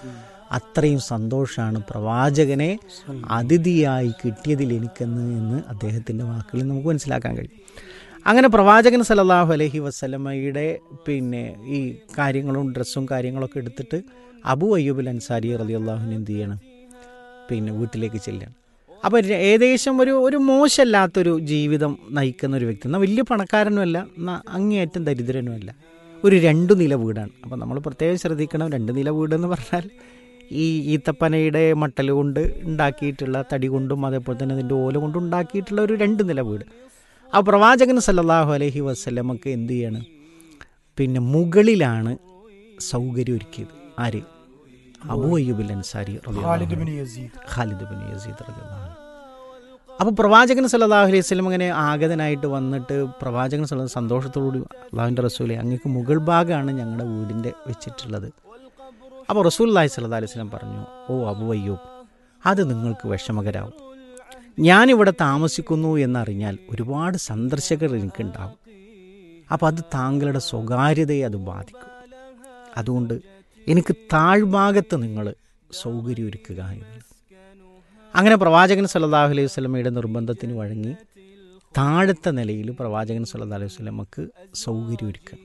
അത്രയും സന്തോഷമാണ് പ്രവാചകനെ അതിഥിയായി കിട്ടിയതിൽ എനിക്കെന്ന് എന്ന് അദ്ദേഹത്തിൻ്റെ വാക്കുകളിൽ നമുക്ക് മനസ്സിലാക്കാൻ കഴിയും അങ്ങനെ പ്രവാചകൻ സല്ലല്ലാഹു അലൈഹി വസല്ലമയുടെ പിന്നെ ഈ കാര്യങ്ങളും ഡ്രസ്സും കാര്യങ്ങളൊക്കെ എടുത്തിട്ട് അബു അയ്യൂബുൽ അൻസാരി റളിയല്ലാഹുവിന് എന്ത് ചെയ്യണം പിന്നെ വീട്ടിലേക്ക് ചെല്ലുകയാണ് അപ്പോൾ ര- ഏകദേശം ഒരു ഒരു മോശമല്ലാത്തൊരു ജീവിതം നയിക്കുന്ന ഒരു വ്യക്തി എന്നാൽ വലിയ പണക്കാരനുമല്ല എന്നാൽ അങ്ങേയറ്റം ദരിദ്രനുമല്ല ഒരു രണ്ടു നില വീടാണ് അപ്പോൾ നമ്മൾ പ്രത്യേകം ശ്രദ്ധിക്കണം രണ്ട് നില വീടെന്ന് പറഞ്ഞാൽ ഈ ഈത്തപ്പനയുടെ മട്ടൽ കൊണ്ട് ഉണ്ടാക്കിയിട്ടുള്ള തടി കൊണ്ടും അതേപോലെ തന്നെ അതിൻ്റെ ഓല കൊണ്ടും ഉണ്ടാക്കിയിട്ടുള്ള ഒരു രണ്ട് നില വീട് ആ പ്രവാചകൻ സല്ലല്ലാഹു അലൈഹി വസ്ലമക്ക് എന്ത് ചെയ്യാണ് പിന്നെ മുകളിലാണ് സൗകര്യം ഒരുക്കിയത് ആര് അബു അയ്യൂബുൽ അൻസാരി റളിയല്ലാഹു ഖാലിദ് അൻഹു. ബിൻ യസീദ് ഖാലിദ് ബിൻ യസീദ് റളിയല്ലാഹു അൻഹു. അപ്പോൾ പ്രവാചകൻ സല്ലല്ലാഹു അലൈഹി വസല്ലം ഇങ്ങനെ ആഗതനായിട്ട് വന്നിട്ട് പ്രവാചകൻ സല്ല സന്തോഷത്തോടുകൂടി അള്ളാഹുവിൻ്റെ റസൂലെ അങ്ങക്ക് മുകൾ ഭാഗമാണ് ഞങ്ങളുടെ വീടിൻ്റെ വെച്ചിട്ടുള്ളത് അപ്പോൾ റസൂൽ അള്ളാഹി സല്ലല്ലാഹു അലൈഹി വസല്ലം പറഞ്ഞു ഓ അബു അയ്യൂബ് അത് നിങ്ങൾക്ക് വിഷമകരാവും ഞാനിവിടെ താമസിക്കുന്നു എന്നറിഞ്ഞാൽ ഒരുപാട് സന്ദർശകർ എനിക്കുണ്ടാവും അപ്പോൾ അത് താങ്കളുടെ സ്വകാര്യതയെ അത് ബാധിക്കും അതുകൊണ്ട് എനിക്ക് താഴ്ഭാഗത്ത് നിങ്ങൾ സൗകര്യം ഒരുക്കുക എന്നുള്ളത് അങ്ങനെ പ്രവാചകൻ സല്ലല്ലാഹു അലൈഹി വസല്ലമയുടെ നിർബന്ധത്തിന് വഴങ്ങി താഴത്തെ നിലയിൽ പ്രവാചകൻ സല്ലല്ലാഹു അലൈഹി വസല്ലമക്ക് സൗകര്യം ഒരുക്കുക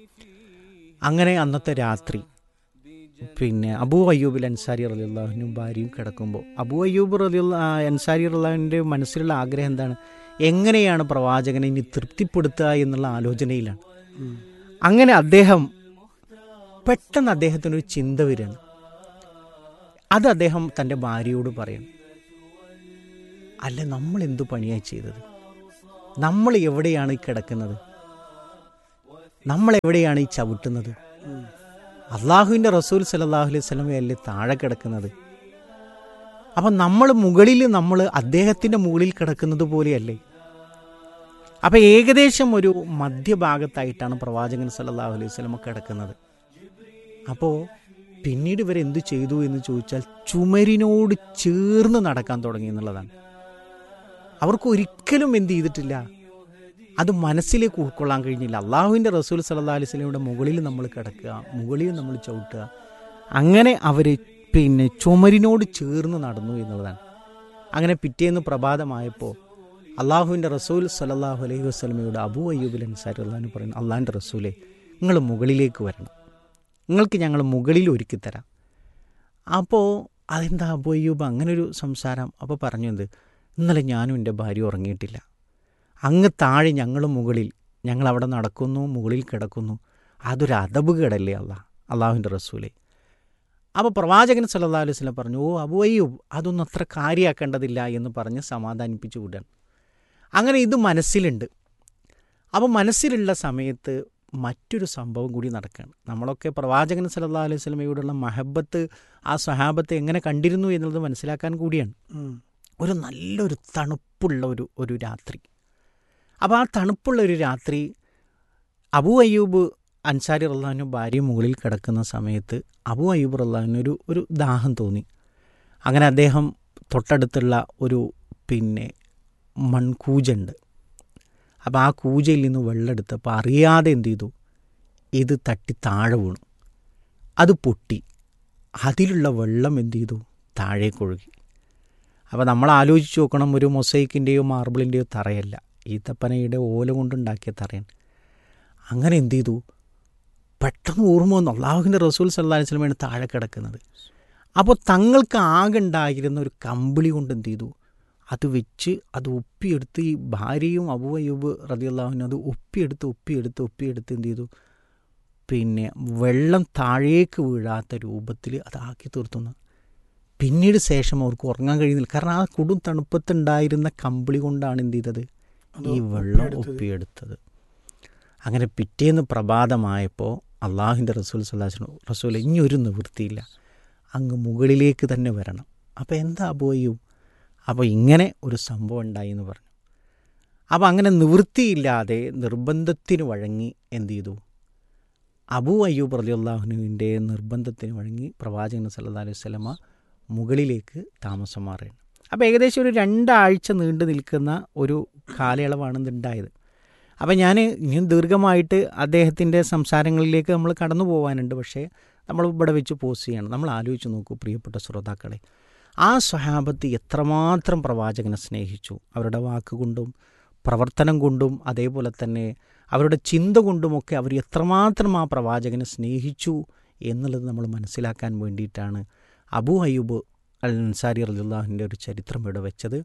അങ്ങനെ അന്നത്തെ രാത്രി പിന്നെ അബൂ അയ്യൂബിൽ അൻസാരി റലിയുള്ളാഹുനും ഭാര്യയും കിടക്കുമ്പോൾ അബൂ അയ്യൂബ് റലിയുള്ള അൻസാരി റലിയുടെ മനസ്സിലുള്ള ആഗ്രഹം എന്താണ് എങ്ങനെയാണ് പ്രവാചകനെ ഇനി തൃപ്തിപ്പെടുത്തുക എന്നുള്ള ആലോചനയിലാണ് അങ്ങനെ അദ്ദേഹം പെട്ടെന്ന് അദ്ദേഹത്തിനൊരു ചിന്ത വരികയാണ് അത് അദ്ദേഹം തൻ്റെ ഭാര്യയോട് പറയണം അല്ല നമ്മൾ എന്തു പണിയായി ചെയ്തത് നമ്മൾ എവിടെയാണ് ഈ കിടക്കുന്നത് നമ്മൾ എവിടെയാണ് ഈ ചവിട്ടുന്നത് അള്ളാഹുവിൻ്റെ റസൂൽ സലല്ലാഹു അലൈഹി സ്വലമയല്ലേ താഴെ കിടക്കുന്നത് അപ്പം നമ്മൾ മുകളിൽ നമ്മൾ അദ്ദേഹത്തിൻ്റെ മുകളിൽ കിടക്കുന്നത് പോലെയല്ലേ അപ്പം ഏകദേശം ഒരു മധ്യഭാഗത്തായിട്ടാണ് പ്രവാചകൻ സല്ലല്ലാഹു അലൈഹി സ്വലമ കിടക്കുന്നത് അപ്പോൾ പിന്നീട് ഇവർ എന്തു ചെയ്തു എന്ന് ചോദിച്ചാൽ ചുമരിനോട് ചേർന്ന് നടക്കാൻ തുടങ്ങി എന്നുള്ളതാണ് അവർക്ക് ഒരിക്കലും എന്ത് ചെയ്തിട്ടില്ല അത് മനസ്സിലേക്ക് ഉൾക്കൊള്ളാൻ കഴിഞ്ഞില്ല അള്ളാഹുവിൻ്റെ റസൂൽ സല്ലാ അലൈഹി സ്വലമിയുടെ മുകളിൽ നമ്മൾ കിടക്കുക മുകളിൽ നമ്മൾ ചവിട്ടുക അങ്ങനെ അവർ പിന്നെ ചുമരിനോട് ചേർന്ന് നടന്നു എന്നുള്ളതാണ് അങ്ങനെ പിറ്റേന്ന് പ്രഭാതമായപ്പോൾ അള്ളാഹുവിൻ്റെ റസൂൽ സലല്ലാഹു അലൈഹി വസ്ലമയോട് അബു അയ്യൂബിൽ അൻസാരി അള്ളഹാന് പറയുന്നു അള്ളാഹിൻ്റെ റസൂലെ നിങ്ങൾ മുകളിലേക്ക് വരണം നിങ്ങൾക്ക് ഞങ്ങൾ മുകളിൽ ഒരുക്കി തരാം അപ്പോൾ അതെന്താ അബു അയ്യൂബ് അങ്ങനെ ഒരു സംസാരം അപ്പോൾ പറഞ്ഞു എന്ത് ഇന്നലെ ഞാനും എൻ്റെ ഭാര്യ ഉറങ്ങിയിട്ടില്ല അങ്ങ് താഴെ ഞങ്ങൾ മുകളിൽ ഞങ്ങൾ അവിടെ നടക്കുന്നു മുകളിൽ കിടക്കുന്നു അതൊരു അതബ് കേടല്ലേ അല്ല അള്ളാഹുവിൻ്റെ റസൂലെ അപ്പോൾ പ്രവാചകൻ സല്ലല്ലാഹു അലൈഹി വസല്ലം പറഞ്ഞു ഓ അബു അയ്യൂബ് അതൊന്നും അത്ര കാര്യമാക്കേണ്ടതില്ല എന്ന് പറഞ്ഞ് സമാധാനിപ്പിച്ചു വിടാൻ അങ്ങനെ ഇത് മനസ്സിലുണ്ട് അപ്പോൾ മനസ്സിലുള്ള സമയത്ത് മറ്റൊരു സംഭവം കൂടി നടക്കുകയാണ് നമ്മളൊക്കെ പ്രവാചകൻ സല്ലല്ലാഹു അലൈഹി വസല്ലമയോടുള്ള മഹബത്ത് ആ സ്വഹാബത്തെ എങ്ങനെ കണ്ടിരുന്നു എന്നുള്ളത് മനസ്സിലാക്കാൻ കൂടിയാണ് ഒരു നല്ലൊരു തണുപ്പുള്ള ഒരു ഒരു രാത്രി അപ്പോൾ ആ തണുപ്പുള്ള ഒരു രാത്രി അബു അയ്യൂബ് അൻസാരി റള്ളാഹുവിന് ഭാര്യ മുകളിൽ കിടക്കുന്ന സമയത്ത് അബു അയ്യൂബ് റള്ളാഹുവിന് ഒരു ഒരു ദാഹം തോന്നി അങ്ങനെ അദ്ദേഹം തൊട്ടടുത്തുള്ള ഒരു പിന്നെ മൺകൂജുണ്ട് അപ്പോൾ ആ കൂജയിൽ നിന്ന് വെള്ളം എടുത്തപ്പോൾ അറിയാതെ എന്ത് ചെയ്തു ഇത് തട്ടി താഴെ വീണു അത് പൊട്ടി അതിലുള്ള വെള്ളം എന്ത് ചെയ്തു താഴേക്ക് ഒഴുകി അപ്പോൾ നമ്മൾ ആലോചിച്ച് നോക്കണം ഒരു മൊസൈക്കിൻ്റെയോ മാർബിളിൻ്റെയോ തറയല്ല ഈത്തപ്പനയുടെ ഓല കൊണ്ടുണ്ടാക്കിയ തറയാണ് അങ്ങനെ എന്ത് ചെയ്തു പെട്ടെന്ന് ഓർമ്മ വന്നു അള്ളാഹുവിൻ്റെ റസൂൽ സല്ലാ വസ്ലമാണ് താഴെ കിടക്കുന്നത് അപ്പോൾ തങ്ങൾക്ക് ആകെ ഉണ്ടായിരുന്ന ഒരു കമ്പിളി കൊണ്ട് എന്ത് ചെയ്തു അത് വെച്ച് അത് ഒപ്പിയെടുത്ത് ഈ ഭാര്യയും അബു അയ്യൂബ് റതിയുള്ളാഹുവിനും അത് ഒപ്പിയെടുത്ത് ഒപ്പിയെടുത്ത് ഒപ്പിയെടുത്ത് എന്ത് ചെയ്തു പിന്നെ വെള്ളം താഴേക്ക് വീഴാത്ത രൂപത്തിൽ അതാക്കി തീർത്തുന്നു പിന്നീട് ശേഷം അവർക്ക് ഉറങ്ങാൻ കഴിയുന്നില്ല കാരണം ആ കൊടും തണുപ്പത്തുണ്ടായിരുന്ന കമ്പിളി കൊണ്ടാണ് എന്ത് ചെയ്തത് ഈ വെള്ളം ഒപ്പിയെടുത്തത് അങ്ങനെ പിറ്റേന്ന് പ്രഭാതമായപ്പോൾ അള്ളാഹുവിൻ്റെ റസൂൽ സല്ലാഹു റസൂൽ ഇനി ഒരു നിവൃത്തിയില്ല അങ്ങ് മുകളിലേക്ക് തന്നെ വരണം അപ്പോൾ എന്താ പോയും അപ്പോൾ ഇങ്ങനെ ഒരു സംഭവം ഉണ്ടായി എന്ന് പറഞ്ഞു അപ്പോൾ അങ്ങനെ നിവൃത്തിയില്ലാതെ നിർബന്ധത്തിന് വഴങ്ങി എന്ത് ചെയ്തു അബൂ അയ്യൂബ് റലി അള്ളാഹുനുവിൻ്റെ നിർബന്ധത്തിന് വഴങ്ങി പ്രവാചകൻ സല്ലാ അലൈഹി സ്വലമ മുകളിലേക്ക് താമസം മാറുകയാണ് അപ്പോൾ ഏകദേശം ഒരു രണ്ടാഴ്ച നീണ്ടു നിൽക്കുന്ന ഒരു കാലയളവാണ് ഇതുണ്ടായത് അപ്പോൾ ഞാൻ ഇനി ദീർഘമായിട്ട് അദ്ദേഹത്തിൻ്റെ സംസാരങ്ങളിലേക്ക് നമ്മൾ കടന്നു പോകാനുണ്ട് പക്ഷേ നമ്മൾ ഇവിടെ വെച്ച് പോസ്റ്റ് ചെയ്യണം നമ്മൾ ആലോചിച്ച് നോക്കൂ പ്രിയപ്പെട്ട ശ്രോതാക്കളെ ആ സ്വഹാബത്ത് എത്രമാത്രം പ്രവാചകനെ സ്നേഹിച്ചു അവരുടെ വാക്കുകൊണ്ടും പ്രവർത്തനം കൊണ്ടും അതേപോലെ തന്നെ അവരുടെ ചിന്ത കൊണ്ടുമൊക്കെ അവർ എത്രമാത്രം ആ പ്രവാചകനെ സ്നേഹിച്ചു എന്നുള്ളത് നമ്മൾ മനസ്സിലാക്കാൻ വേണ്ടിയിട്ടാണ് അബു അയ്യൂബ് അൽ അൻസാരി റലിള്ളാഹിൻ്റെ ഒരു ചരിത്രം ഇവിടെ വെച്ചത്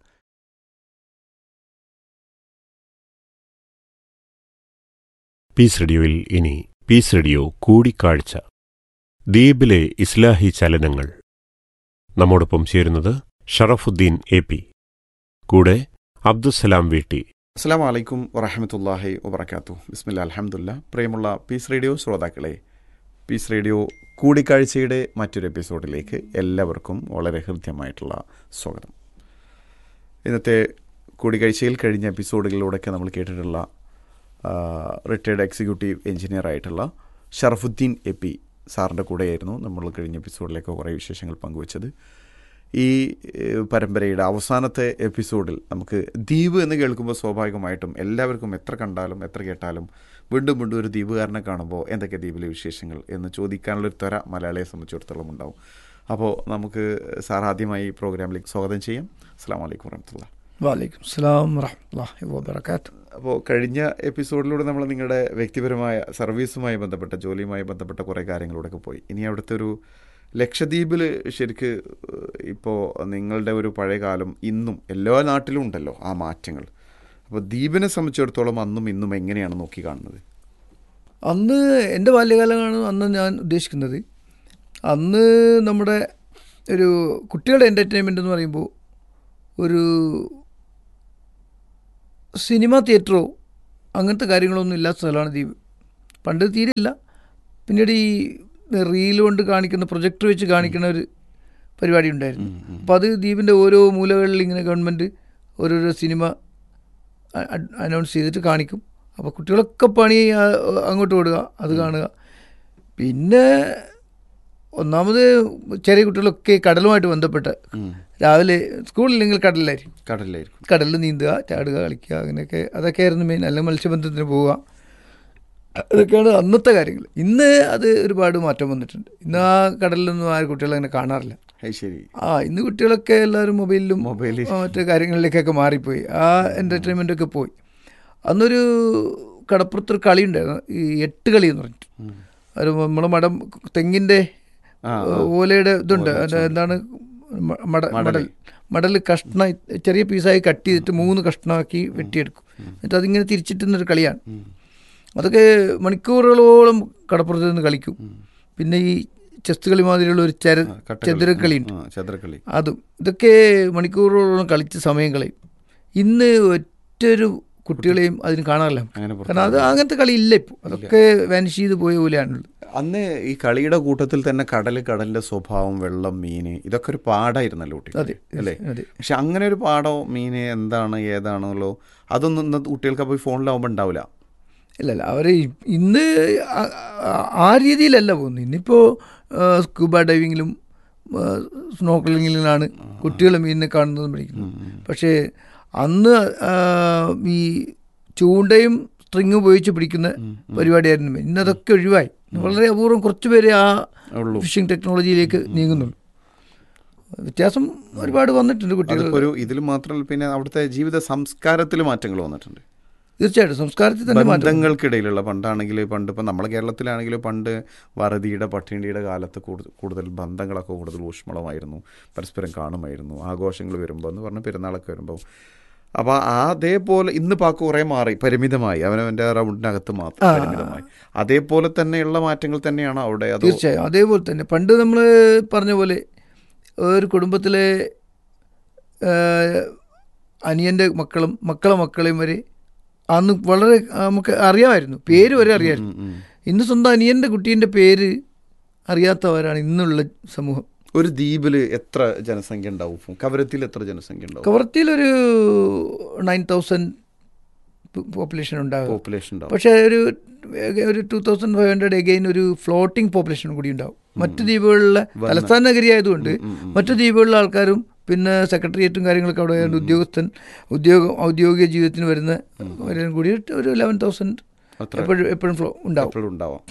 പീസ് റേഡിയോയിൽ ഇനി പീസ് റേഡിയോ കൂടിക്കാഴ്ച ദ്വീപിലെ ഇസ്ലാഹി ചലനങ്ങൾ നമ്മോടൊപ്പം ചേരുന്നത് ഷറഫുദ്ദീൻ എ പി കൂടെ അബ്ദുസലാം വീട്ടി അസ്സാം വലൈക്കും വറഹമത്തല്ലാഹി വബർക്കാത്തു ബിസ്മില്ല അലഹമുല്ല പ്രിയമുള്ള പീസ് റേഡിയോ ശ്രോതാക്കളെ പീസ് റേഡിയോ കൂടിക്കാഴ്ചയുടെ മറ്റൊരു എപ്പിസോഡിലേക്ക് എല്ലാവർക്കും വളരെ ഹൃദ്യമായിട്ടുള്ള സ്വാഗതം ഇന്നത്തെ കൂടിക്കാഴ്ചയിൽ കഴിഞ്ഞ എപ്പിസോഡുകളിലൂടെയൊക്കെ നമ്മൾ കേട്ടിട്ടുള്ള റിട്ടയർഡ് എക്സിക്യൂട്ടീവ് എഞ്ചിനീയർ ആയിട്ടുള്ള ഷറഫുദ്ദീൻ എ പി സാറിൻ്റെ കൂടെയായിരുന്നു നമ്മൾ കഴിഞ്ഞ എപ്പിസോഡിലേക്ക് കുറേ വിശേഷങ്ങൾ പങ്കുവച്ചത് ഈ ഏഹ്, പരമ്പരയുടെ അവസാനത്തെ എപ്പിസോഡിൽ നമുക്ക് ദ്വീപ് എന്ന് കേൾക്കുമ്പോൾ സ്വാഭാവികമായിട്ടും എല്ലാവർക്കും എത്ര കണ്ടാലും എത്ര കേട്ടാലും വീണ്ടും വീണ്ടും ഒരു ദ്വീപുകാരനെ കാണുമ്പോൾ എന്തൊക്കെ ദ്വീപിലെ വിശേഷങ്ങൾ എന്ന് ചോദിക്കാനുള്ളൊരു ത്വര മലയാളിയെ സംബന്ധിച്ചിടത്തോളം ഉണ്ടാവും അപ്പോൾ നമുക്ക് സാർ ആദ്യമായി ഈ പ്രോഗ്രാമിലേക്ക് സ്വാഗതം ചെയ്യാം അസ്സാം വലൈക്കും വരഹമുല്ല വാലൈക്കും സ്ലാം വറഹമുല്ലാഹി വബർക്കാത്തു അപ്പോൾ കഴിഞ്ഞ എപ്പിസോഡിലൂടെ നമ്മൾ നിങ്ങളുടെ വ്യക്തിപരമായ സർവീസുമായി ബന്ധപ്പെട്ട ജോലിയുമായി ബന്ധപ്പെട്ട കുറേ കാര്യങ്ങളിലൂടെയൊക്കെ പോയി ഇനി അവിടുത്തെ ഒരു ലക്ഷദ്വീപിൽ ശരിക്ക് ഇപ്പോൾ നിങ്ങളുടെ ഒരു പഴയ കാലം ഇന്നും എല്ലാ നാട്ടിലും ഉണ്ടല്ലോ ആ മാറ്റങ്ങൾ അപ്പോൾ ദ്വീപിനെ സംബന്ധിച്ചിടത്തോളം അന്നും ഇന്നും എങ്ങനെയാണ് നോക്കി കാണുന്നത് അന്ന് എൻ്റെ ബാല്യകാലമാണ് അന്ന് ഞാൻ ഉദ്ദേശിക്കുന്നത് അന്ന് നമ്മുടെ ഒരു കുട്ടികളുടെ എൻ്റർടൈൻമെൻ്റ് എന്ന് പറയുമ്പോൾ ഒരു സിനിമ തിയേറ്ററോ അങ്ങനത്തെ കാര്യങ്ങളൊന്നും ഇല്ലാത്ത സ്ഥലമാണ് ദ്വീപ് പണ്ട് തീരെയില്ല പിന്നീട് ഈ റീൽ കൊണ്ട് കാണിക്കുന്ന പ്രൊജക്ടർ വെച്ച് കാണിക്കുന്ന ഒരു പരിപാടി ഉണ്ടായിരുന്നു അപ്പോൾ അത് ദ്വീപിൻ്റെ ഓരോ മൂലകളിൽ ഇങ്ങനെ ഗവൺമെൻറ് ഓരോരോ സിനിമ അനൗൺസ് ചെയ്തിട്ട് കാണിക്കും അപ്പോൾ കുട്ടികളൊക്കെ പണി ആ, അങ്ങോട്ട് ഓടുക അത് കാണുക പിന്നെ ഒന്നാമത് ചെറിയ കുട്ടികളൊക്കെ കടലുമായിട്ട് ബന്ധപ്പെട്ട് രാവിലെ സ്കൂളില്ലെങ്കിൽ കടലിലായിരിക്കും കടലിലായിരിക്കും കടലിൽ നീന്തുക ചാടുക കളിക്കുക അങ്ങനെയൊക്കെ അതൊക്കെയായിരുന്നു മെയിൻ അല്ലെങ്കിൽ മത്സ്യബന്ധനത്തിന് പോവുക അതൊക്കെയാണ് അന്നത്തെ കാര്യങ്ങൾ ഇന്ന് അത് ഒരുപാട് മാറ്റം വന്നിട്ടുണ്ട് ഇന്ന് ആ കടലിലൊന്നും ആ കുട്ടികളെ അങ്ങനെ കാണാറില്ല അത് ശരി ആ ഇന്ന് കുട്ടികളൊക്കെ എല്ലാവരും മൊബൈലിലും മൊബൈലിൽ ആ, മറ്റു കാര്യങ്ങളിലേക്കൊക്കെ മാറിപ്പോയി ആ എൻ്റർടൈൻമെൻ്റ് ഒക്കെ പോയി അന്നൊരു കടപ്പുറത്തൊരു കളി ഉണ്ടായിരുന്നു ഈ എട്ട് കളി എന്ന് പറഞ്ഞിട്ട് ഒരു നമ്മളെ മടം തെങ്ങിൻ്റെ ആ, ഓലയുടെ ഇതുണ്ട് അതിൻ്റെ എന്താണ് മ- മട മടൽ മടൽ കഷ്ണ ചെറിയ പീസായി കട്ട് ചെയ്തിട്ട് മൂന്ന് കഷ്ണമാക്കി വെട്ടിയെടുക്കും എന്നിട്ട് അതിങ്ങനെ തിരിച്ചിട്ടുന്നൊരു കളിയാണ് അതൊക്കെ മണിക്കൂറുകളോളം കടപ്പുറത്ത് നിന്ന് കളിക്കും പിന്നെ ഈ ചെസ് കളി മാതിരിയുള്ള ഒരു ചര കട്ടകളി. ചതുരക്കളിയുണ്ട് ആ, ചതുരക്കളി അതും ഇതൊക്കെ മണിക്കൂറുകളോളം കളിച്ച് സമയം കളയും ഇന്ന് ഒറ്റൊരു കുട്ടികളെയും അതിന് കാണാറില്ല അങ്ങനെ കാരണം അത് അങ്ങനത്തെ കളി ഇല്ല ഇപ്പോൾ അതൊക്കെ വാനിഷ് ചെയ്ത് പോയ പോലെയാണുള്ളത് അന്ന് ഈ കളിയുടെ കൂട്ടത്തിൽ തന്നെ കടൽ കടലിന്റെ സ്വഭാവം വെള്ളം മീന് ഇതൊക്കെ ഒരു പാടായിരുന്നല്ലോ അതെ കുട്ടികൾ അല്ലേ അതെ പക്ഷെ അങ്ങനെ ഒരു പാടോ മീന് എന്താണ് ഏതാണെന്നല്ലോ അതൊന്നും ഇന്നത്തെ കുട്ടികൾക്ക് അപ്പോൾ ഫോണിലാവുമ്പോൾ ഉണ്ടാവില്ല ഇല്ല ഇല്ല അവർ ഇന്ന് ആ- ആ- ആ രീതിയിലല്ല പോകുന്നത് ഇന്നിപ്പോൾ സ്കൂബ ഡൈവിങ്ങിലും സ്നോക്കലിങ്ങിലാണ് കുട്ടികൾ മീനിനെ കാണുന്നതും പഠിക്കുന്നത് പക്ഷേ അന്ന് ആ, ഈ ചൂണ്ടയും സ്ട്രിങ് ഉപയോഗിച്ച് പിടിക്കുന്ന പരിപാടിയായിരുന്നു main. ഇന്ന് അതൊക്കെ ഒഴിവായി വളരെ അപൂർവം കുറച്ച് പേരെ ആ ഉള്ളൂ ഫിഷിംഗ് ടെക്നോളജിയിലേക്ക് നീങ്ങുന്നുള്ളൂ വ്യത്യാസം ഒരുപാട് വന്നിട്ടുണ്ട് കുട്ടികൾ അതിപ്പോ ഒരു ഇതിൽ മാത്രമല്ല പിന്നെ അവിടുത്തെ ജീവിത സംസ്കാരത്തിൽ മാറ്റങ്ങൾ വന്നിട്ടുണ്ട് തീർച്ചയായിട്ടും സംസ്കാരത്തിൽ തന്നെ മാറ്റം ബന്ധങ്ങൾക്കിടയിലുള്ള പണ്ടാണെങ്കിൽ പണ്ട് ഇപ്പം നമ്മളെ കേരളത്തിലാണെങ്കിലും പണ്ട് വറുതിയുടെ പട്ടിണിയുടെ കാലത്ത് കൂടുതൽ കൂടുതൽ ബന്ധങ്ങളൊക്കെ കൂടുതൽ ഊഷ്മളമായിരുന്നു പരസ്പരം കാണുമായിരുന്നു ആഘോഷങ്ങൾ വരുമ്പോൾ എന്ന് പറഞ്ഞ പെരുന്നാളൊക്കെ വരുമ്പോൾ അപ്പോൾ അതേപോലെ ഇന്ന് പാക്ക് കുറേ മാറി പരിമിതമായി അവനവൻ്റെ റൗണ്ടിനകത്ത് മാത്രം പരിമിതമായി അതേപോലെ തന്നെയുള്ള മാറ്റങ്ങൾ തന്നെയാണ് അവിടെ അത് തീർച്ചയായും അതേപോലെ തന്നെ പണ്ട് നമ്മൾ പറഞ്ഞ പോലെ ഒരു കുടുംബത്തിലെ അനിയൻ്റെ മക്കളും മക്കളെ മക്കളെയും വരെ അന്ന് വളരെ നമുക്ക് അറിയാമായിരുന്നു പേര് വരെ അറിയാമായിരുന്നു ഇന്ന് സ്വന്തം അനിയൻ്റെ കുട്ടീൻ്റെ പേര് അറിയാത്തവരാണ് ഇന്നുള്ള സമൂഹം ഒരു ദ്വീപിൽ എത്ര ജനസംഖ്യ ഉണ്ടാവും കവരത്തിൽ എത്ര ജനസംഖ്യ ഉണ്ടാവും കവർത്തിയിലൊരു നയൻ തൗസൻഡ് പോപ്പുലേഷൻ ഉണ്ടാകും പോപ്പുലേഷൻ ഉണ്ടാവും പക്ഷേ ഒരു ഒരു two thousand five hundred again ഒരു ഫ്ലോട്ടിംഗ് പോപ്പുലേഷൻ കൂടി ഉണ്ടാവും മറ്റ് ദ്വീപുകളിലെ തലസ്ഥാന നഗരി ആയതുകൊണ്ട് മറ്റു ദ്വീപുകളിലെ ആൾക്കാരും പിന്നെ സെക്രട്ടേറിയറ്റും കാര്യങ്ങളൊക്കെ അവിടെ ആയതുകൊണ്ട് ഉദ്യോഗസ്ഥൻ ഉദ്യോഗം ഔദ്യോഗിക ജീവിതത്തിന് വരുന്ന വരും കൂടി ഒരു ലെവൻ തൗസൻഡ് അത്ര എപ്പോഴും എപ്പോഴും ഫ്ലോ ഉണ്ടാവും എപ്പോഴും ഉണ്ടാവാം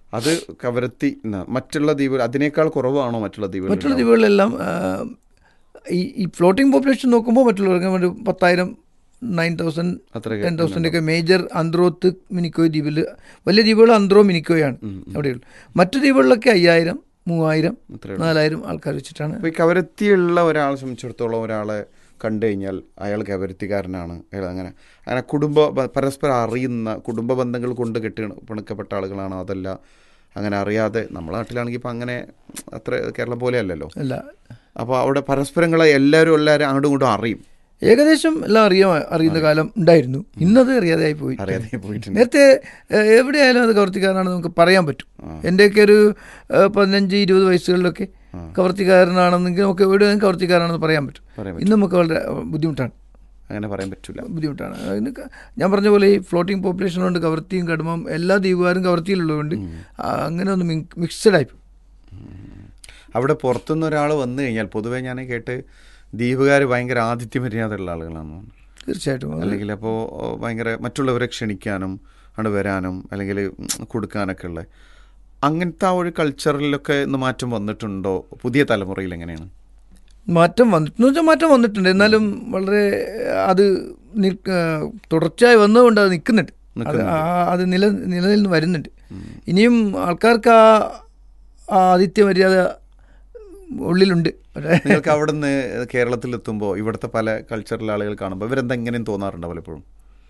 അത് കവരത്തി ന്ന- മറ്റുള്ള ദ്വീപുകൾ അതിനേക്കാൾ കുറവാണോ മറ്റുള്ള ദ്വീപുകൾ മറ്റുള്ള ദ്വീപുകളിലെല്ലാം ആ, ഈ ഈ ഫ്ലോട്ടിംഗ് പോപ്പുലേഷൻ നോക്കുമ്പോൾ മറ്റുള്ളവർക്ക് ഒരു പത്തായിരം നയൻ തൗസൻഡ് അത്രയൊക്കെ ടെൻ തൗസൻഡ് ഒക്കെ മേജർ അന്ത്രോത്ത് മിനിക്കോയ് ദ്വീപിൽ വലിയ ദ്വീപുകൾ അന്ത്രോ മിനിക്കോയാണ് അവിടെയുള്ളൂ മറ്റു ദ്വീപുകളിലൊക്കെ അയ്യായിരം മൂവായിരം അത്രേ നാലായിരം ആൾക്കാർ വെച്ചിട്ടാണ് അപ്പോൾ ഈ കവരത്തിയുള്ള ഒരാളെ സംബന്ധിച്ചിടത്തോളം ഒരാളെ കണ്ടു കഴിഞ്ഞാൽ അയാൾ കവരത്തിക്കാരനാണ് അയാൾ അങ്ങനെ അങ്ങനെ കുടുംബ ബ- പരസ്പരം അറിയുന്ന കുടുംബ ബന്ധങ്ങൾ കൊണ്ട് കെട്ടി പിണക്കപ്പെട്ട ആളുകളാണോ അതല്ല അങ്ങനെ അറിയാതെ നമ്മളെ നാട്ടിലാണെങ്കിൽ ഇപ്പം അങ്ങനെ അത്ര കേരളം പോലെ അല്ലല്ലോ അല്ല അപ്പോൾ അവിടെ പരസ്പരങ്ങളെ എല്ലാവരും എല്ലാവരും അങ്ങോട്ടും ഇങ്ങോട്ടും അറിയും ഏകദേശം എല്ലാം അറിയാൻ അറിയുന്ന കാലം ഉണ്ടായിരുന്നു ഇന്നത് അറിയാതെയായി പോയി അറിയാതെ പോയിട്ടുണ്ട് നേരത്തെ ഏഹ്, എവിടെയായാലും അത് കവർത്തിക്കാരനാണെന്ന് നമുക്ക് പറയാൻ പറ്റും എൻ്റെയൊക്കെ ഒരു ഏഹ്, പതിനഞ്ച് ഇരുപത് വയസ്സുകളിലൊക്കെ കവർത്തിക്കാരനാണെന്നെങ്കിൽ നമുക്ക് എവിടെയും കവർത്തിക്കാരനാണെന്ന് പറയാൻ പറ്റും പറയാൻ ഇന്ന് നമുക്ക് വളരെ ബുദ്ധിമുട്ടാണ് അങ്ങനെ പറയാൻ പറ്റില്ല ബുദ്ധിമുട്ടാണ് അതിന് ക- ഞാൻ പറഞ്ഞ പോലെ ഈ ഫ്ലോട്ടിംഗ് പോപ്പുലേഷൻ കൊണ്ട് കവർത്തിയും കടുമം എല്ലാ ദ്വീപുകാരും കവർത്തിയിലുള്ളതുകൊണ്ട് ആ, അങ്ങനെ ഒന്ന് മിക്സഡ് ആയി പോയി. അവിടെ പുറത്തുനിന്ന് ഒരാൾ വന്നു കഴിഞ്ഞാൽ പൊതുവേ ഞാൻ കേട്ട് ദ്വീപുകാർ ഭയങ്കര ആതിഥ്യ മര്യാദയുള്ള ആളുകളാണെന്ന് തോന്നുന്നു തീർച്ചയായിട്ടും അത് അല്ലെങ്കിൽ അപ്പോൾ ഭയങ്കര മറ്റുള്ളവരെ ക്ഷണിക്കാനും അവിടെ വരാനും അല്ലെങ്കിൽ കൊടുക്കാനൊക്കെ ഉള്ള അങ്ങനത്തെ ആ ഒരു കൾച്ചറിലൊക്കെ ഇന്ന് മാറ്റം വന്നിട്ടുണ്ടോ പുതിയ തലമുറയിൽ എങ്ങനെയാണ് മാറ്റം വന്നിട്ടെന്ന് വെച്ചാൽ മാറ്റം വന്നിട്ടുണ്ട് എന്നാലും വളരെ അത് നിൽക്ക- തുടർച്ചയായി വന്നതുകൊണ്ട് അത് നിൽക്കുന്നുണ്ട് അത് ആ- അത് നില നിലനിന്ന് വരുന്നുണ്ട് ഇനിയും ആൾക്കാർക്ക് ആ ആ ആതിഥ്യ മര്യാദ ഉള്ളിലുണ്ട് പക്ഷേ നിങ്ങൾക്ക് അവിടെ നിന്ന് കേരളത്തിൽ എത്തുമ്പോൾ ഇവിടുത്തെ പല കൾച്ചറിലെ ആളുകൾ കാണുമ്പോൾ ഇവരെന്താ എങ്ങനെയും തോന്നാറുണ്ടോ പലപ്പോഴും